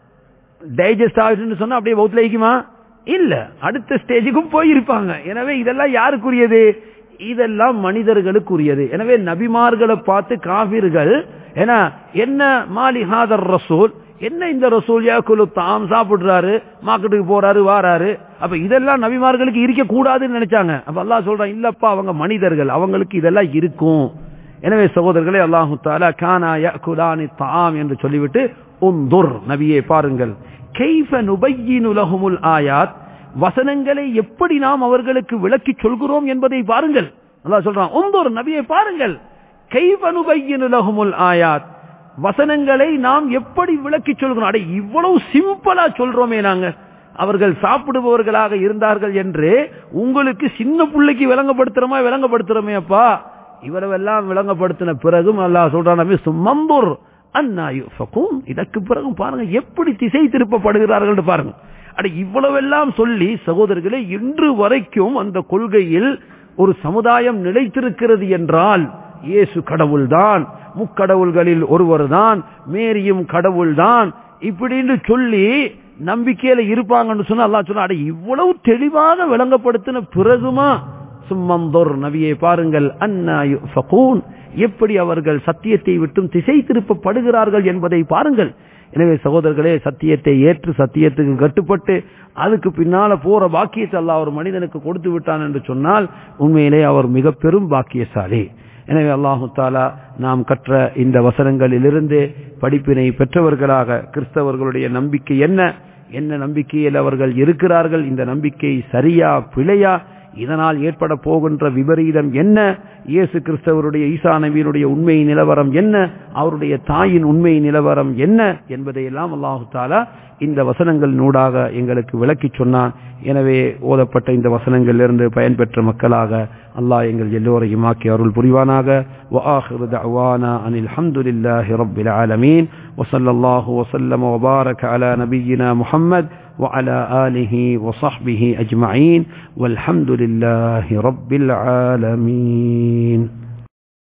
டைஜஸ்ட் ஆகிட்டு சொன்னா அப்படியே பௌத்துல வைக்குமா இல்ல அடுத்த ஸ்டேஜுக்கும் போயிருப்பாங்க எனவே இதெல்லாம் யாருக்குரியது இதெல்லாம் மனிதர்களுக்குரியது எனவே நபிமார்களை பார்த்து காபிர்கள் ஏன்னா என்ன மாலிஹாதர் ரசூல் என்ன இந்த ரசூல் யாக்குலு தாம் சாப்பிடுறாரு மார்க்கெட்டுக்கு போறாரு வாராரு அப்ப இதெல்லாம் நபிமார்களுக்கு இருக்க கூடாதுன்னு நினைச்சாங்க அப்ப அல்லாஹ் சொல்றான் இல்லப்பா அவங்க மனிதர்கள் அவங்களுக்கு இதெல்லாம் இருக்கும் எனவே சகோதரர்களே அல்லாஹு தாலா கானா யக்குலானி தாம் என்று சொல்லிவிட்டு உந்துர் நபியே பாருங்கள் கைஃப நுபையினு லஹுமுல் ஆயாத் வசனங்களை எப்படி நாம் அவர்களுக்கு விளக்கி சொல்கிறோம் என்பதை பாருங்கள் அல்லாஹ் சொல்றான் உந்துர் நபியை பாருங்கள் கைஃப நுபையினு லஹுமுல் ஆயாத் வசனங்களை நாம் எப்படி விளக்கி சொல்கிறோம் அடே இவ்வளவு சிம்பிளா சொல்றோமே நாங்க அவர்கள் சாப்பிடுபவர்களாக இருந்தார்கள் என்று உங்களுக்கு சின்ன பிள்ளைக்கு விளங்கப்படுத்துறோமா விளங்கப்படுத்துறோமே அப்பா இவரவெல்லாம் விளங்கப்படுத்தின பிறகும் அல்லாஹ் சொல்றான் சும்மம்பூர் அந்நாயுஃபகும் இதற்கு பிறகும் பாருங்க எப்படி திசை திருப்பப்படுகிறார்கள் பாருங்க அட இவ்வளவெல்லாம் சொல்லி சகோதரர்களே இன்று வரைக்கும் அந்த கொள்கையில் ஒரு சமுதாயம் நிலைத்திருக்கிறது என்றால் இயேசு கடவுள்தான் முக்கடவுள்களில் ஒருவர் தான் மேரியும் கடவுள்தான் இப்படின்னு சொல்லி நம்பிக்கையில இருப்பாங்கன்னு சொன்னா அல்லா சொன்னா அட இவ்வளவு தெளிவாக விளங்கப்படுத்தின பிறகுமா சும்மந்தொர் நபியை பாருங்கள் அன்னாயு ஃபகூன் எப்படி அவர்கள் சத்தியத்தை விட்டும் திசை திருப்பப்படுகிறார்கள் என்பதை பாருங்கள் எனவே சகோதரர்களே சத்தியத்தை ஏற்று சத்தியத்துக்கு கட்டுப்பட்டு அதுக்கு பின்னால போற பாக்கியத்தை அல்லாஹ் ஒரு மனிதனுக்கு கொடுத்து விட்டான் என்று சொன்னால் உண்மையிலே அவர் மிக பெரும் பாக்கியசாலி எனவே அல்லாஹு தாலா நாம் கற்ற இந்த வசனங்களிலிருந்து படிப்பினை பெற்றவர்களாக கிறிஸ்தவர்களுடைய நம்பிக்கை என்ன என்ன நம்பிக்கையில் அவர்கள் இருக்கிறார்கள் இந்த நம்பிக்கை சரியா பிழையா இதனால் ஏற்பட போகின்ற விபரீதம் என்ன இயேசு கிறிஸ்தவருடைய ஈசா நபியினுடைய உண்மை நிலவரம் என்ன அவருடைய தாயின் உண்மை நிலவரம் என்ன என்பதையெல்லாம் அல்லாஹு தாலா இந்த வசனங்கள் நூடாக எங்களுக்கு விளக்கி சொன்னான் எனவே ஓதப்பட்ட இந்த வசனங்களிலிருந்து பயன்பெற்ற மக்களாக அல்லாஹ் எங்கள் எல்லோரையும் ஆக்கி அருள் புரிவானாக وآخر دعوانا أن الحمد لله رب العالمين وصلى الله وسلم وبارك على نبينا محمد وعلى آله وصحبه أجمعين والحمد لله رب العالمين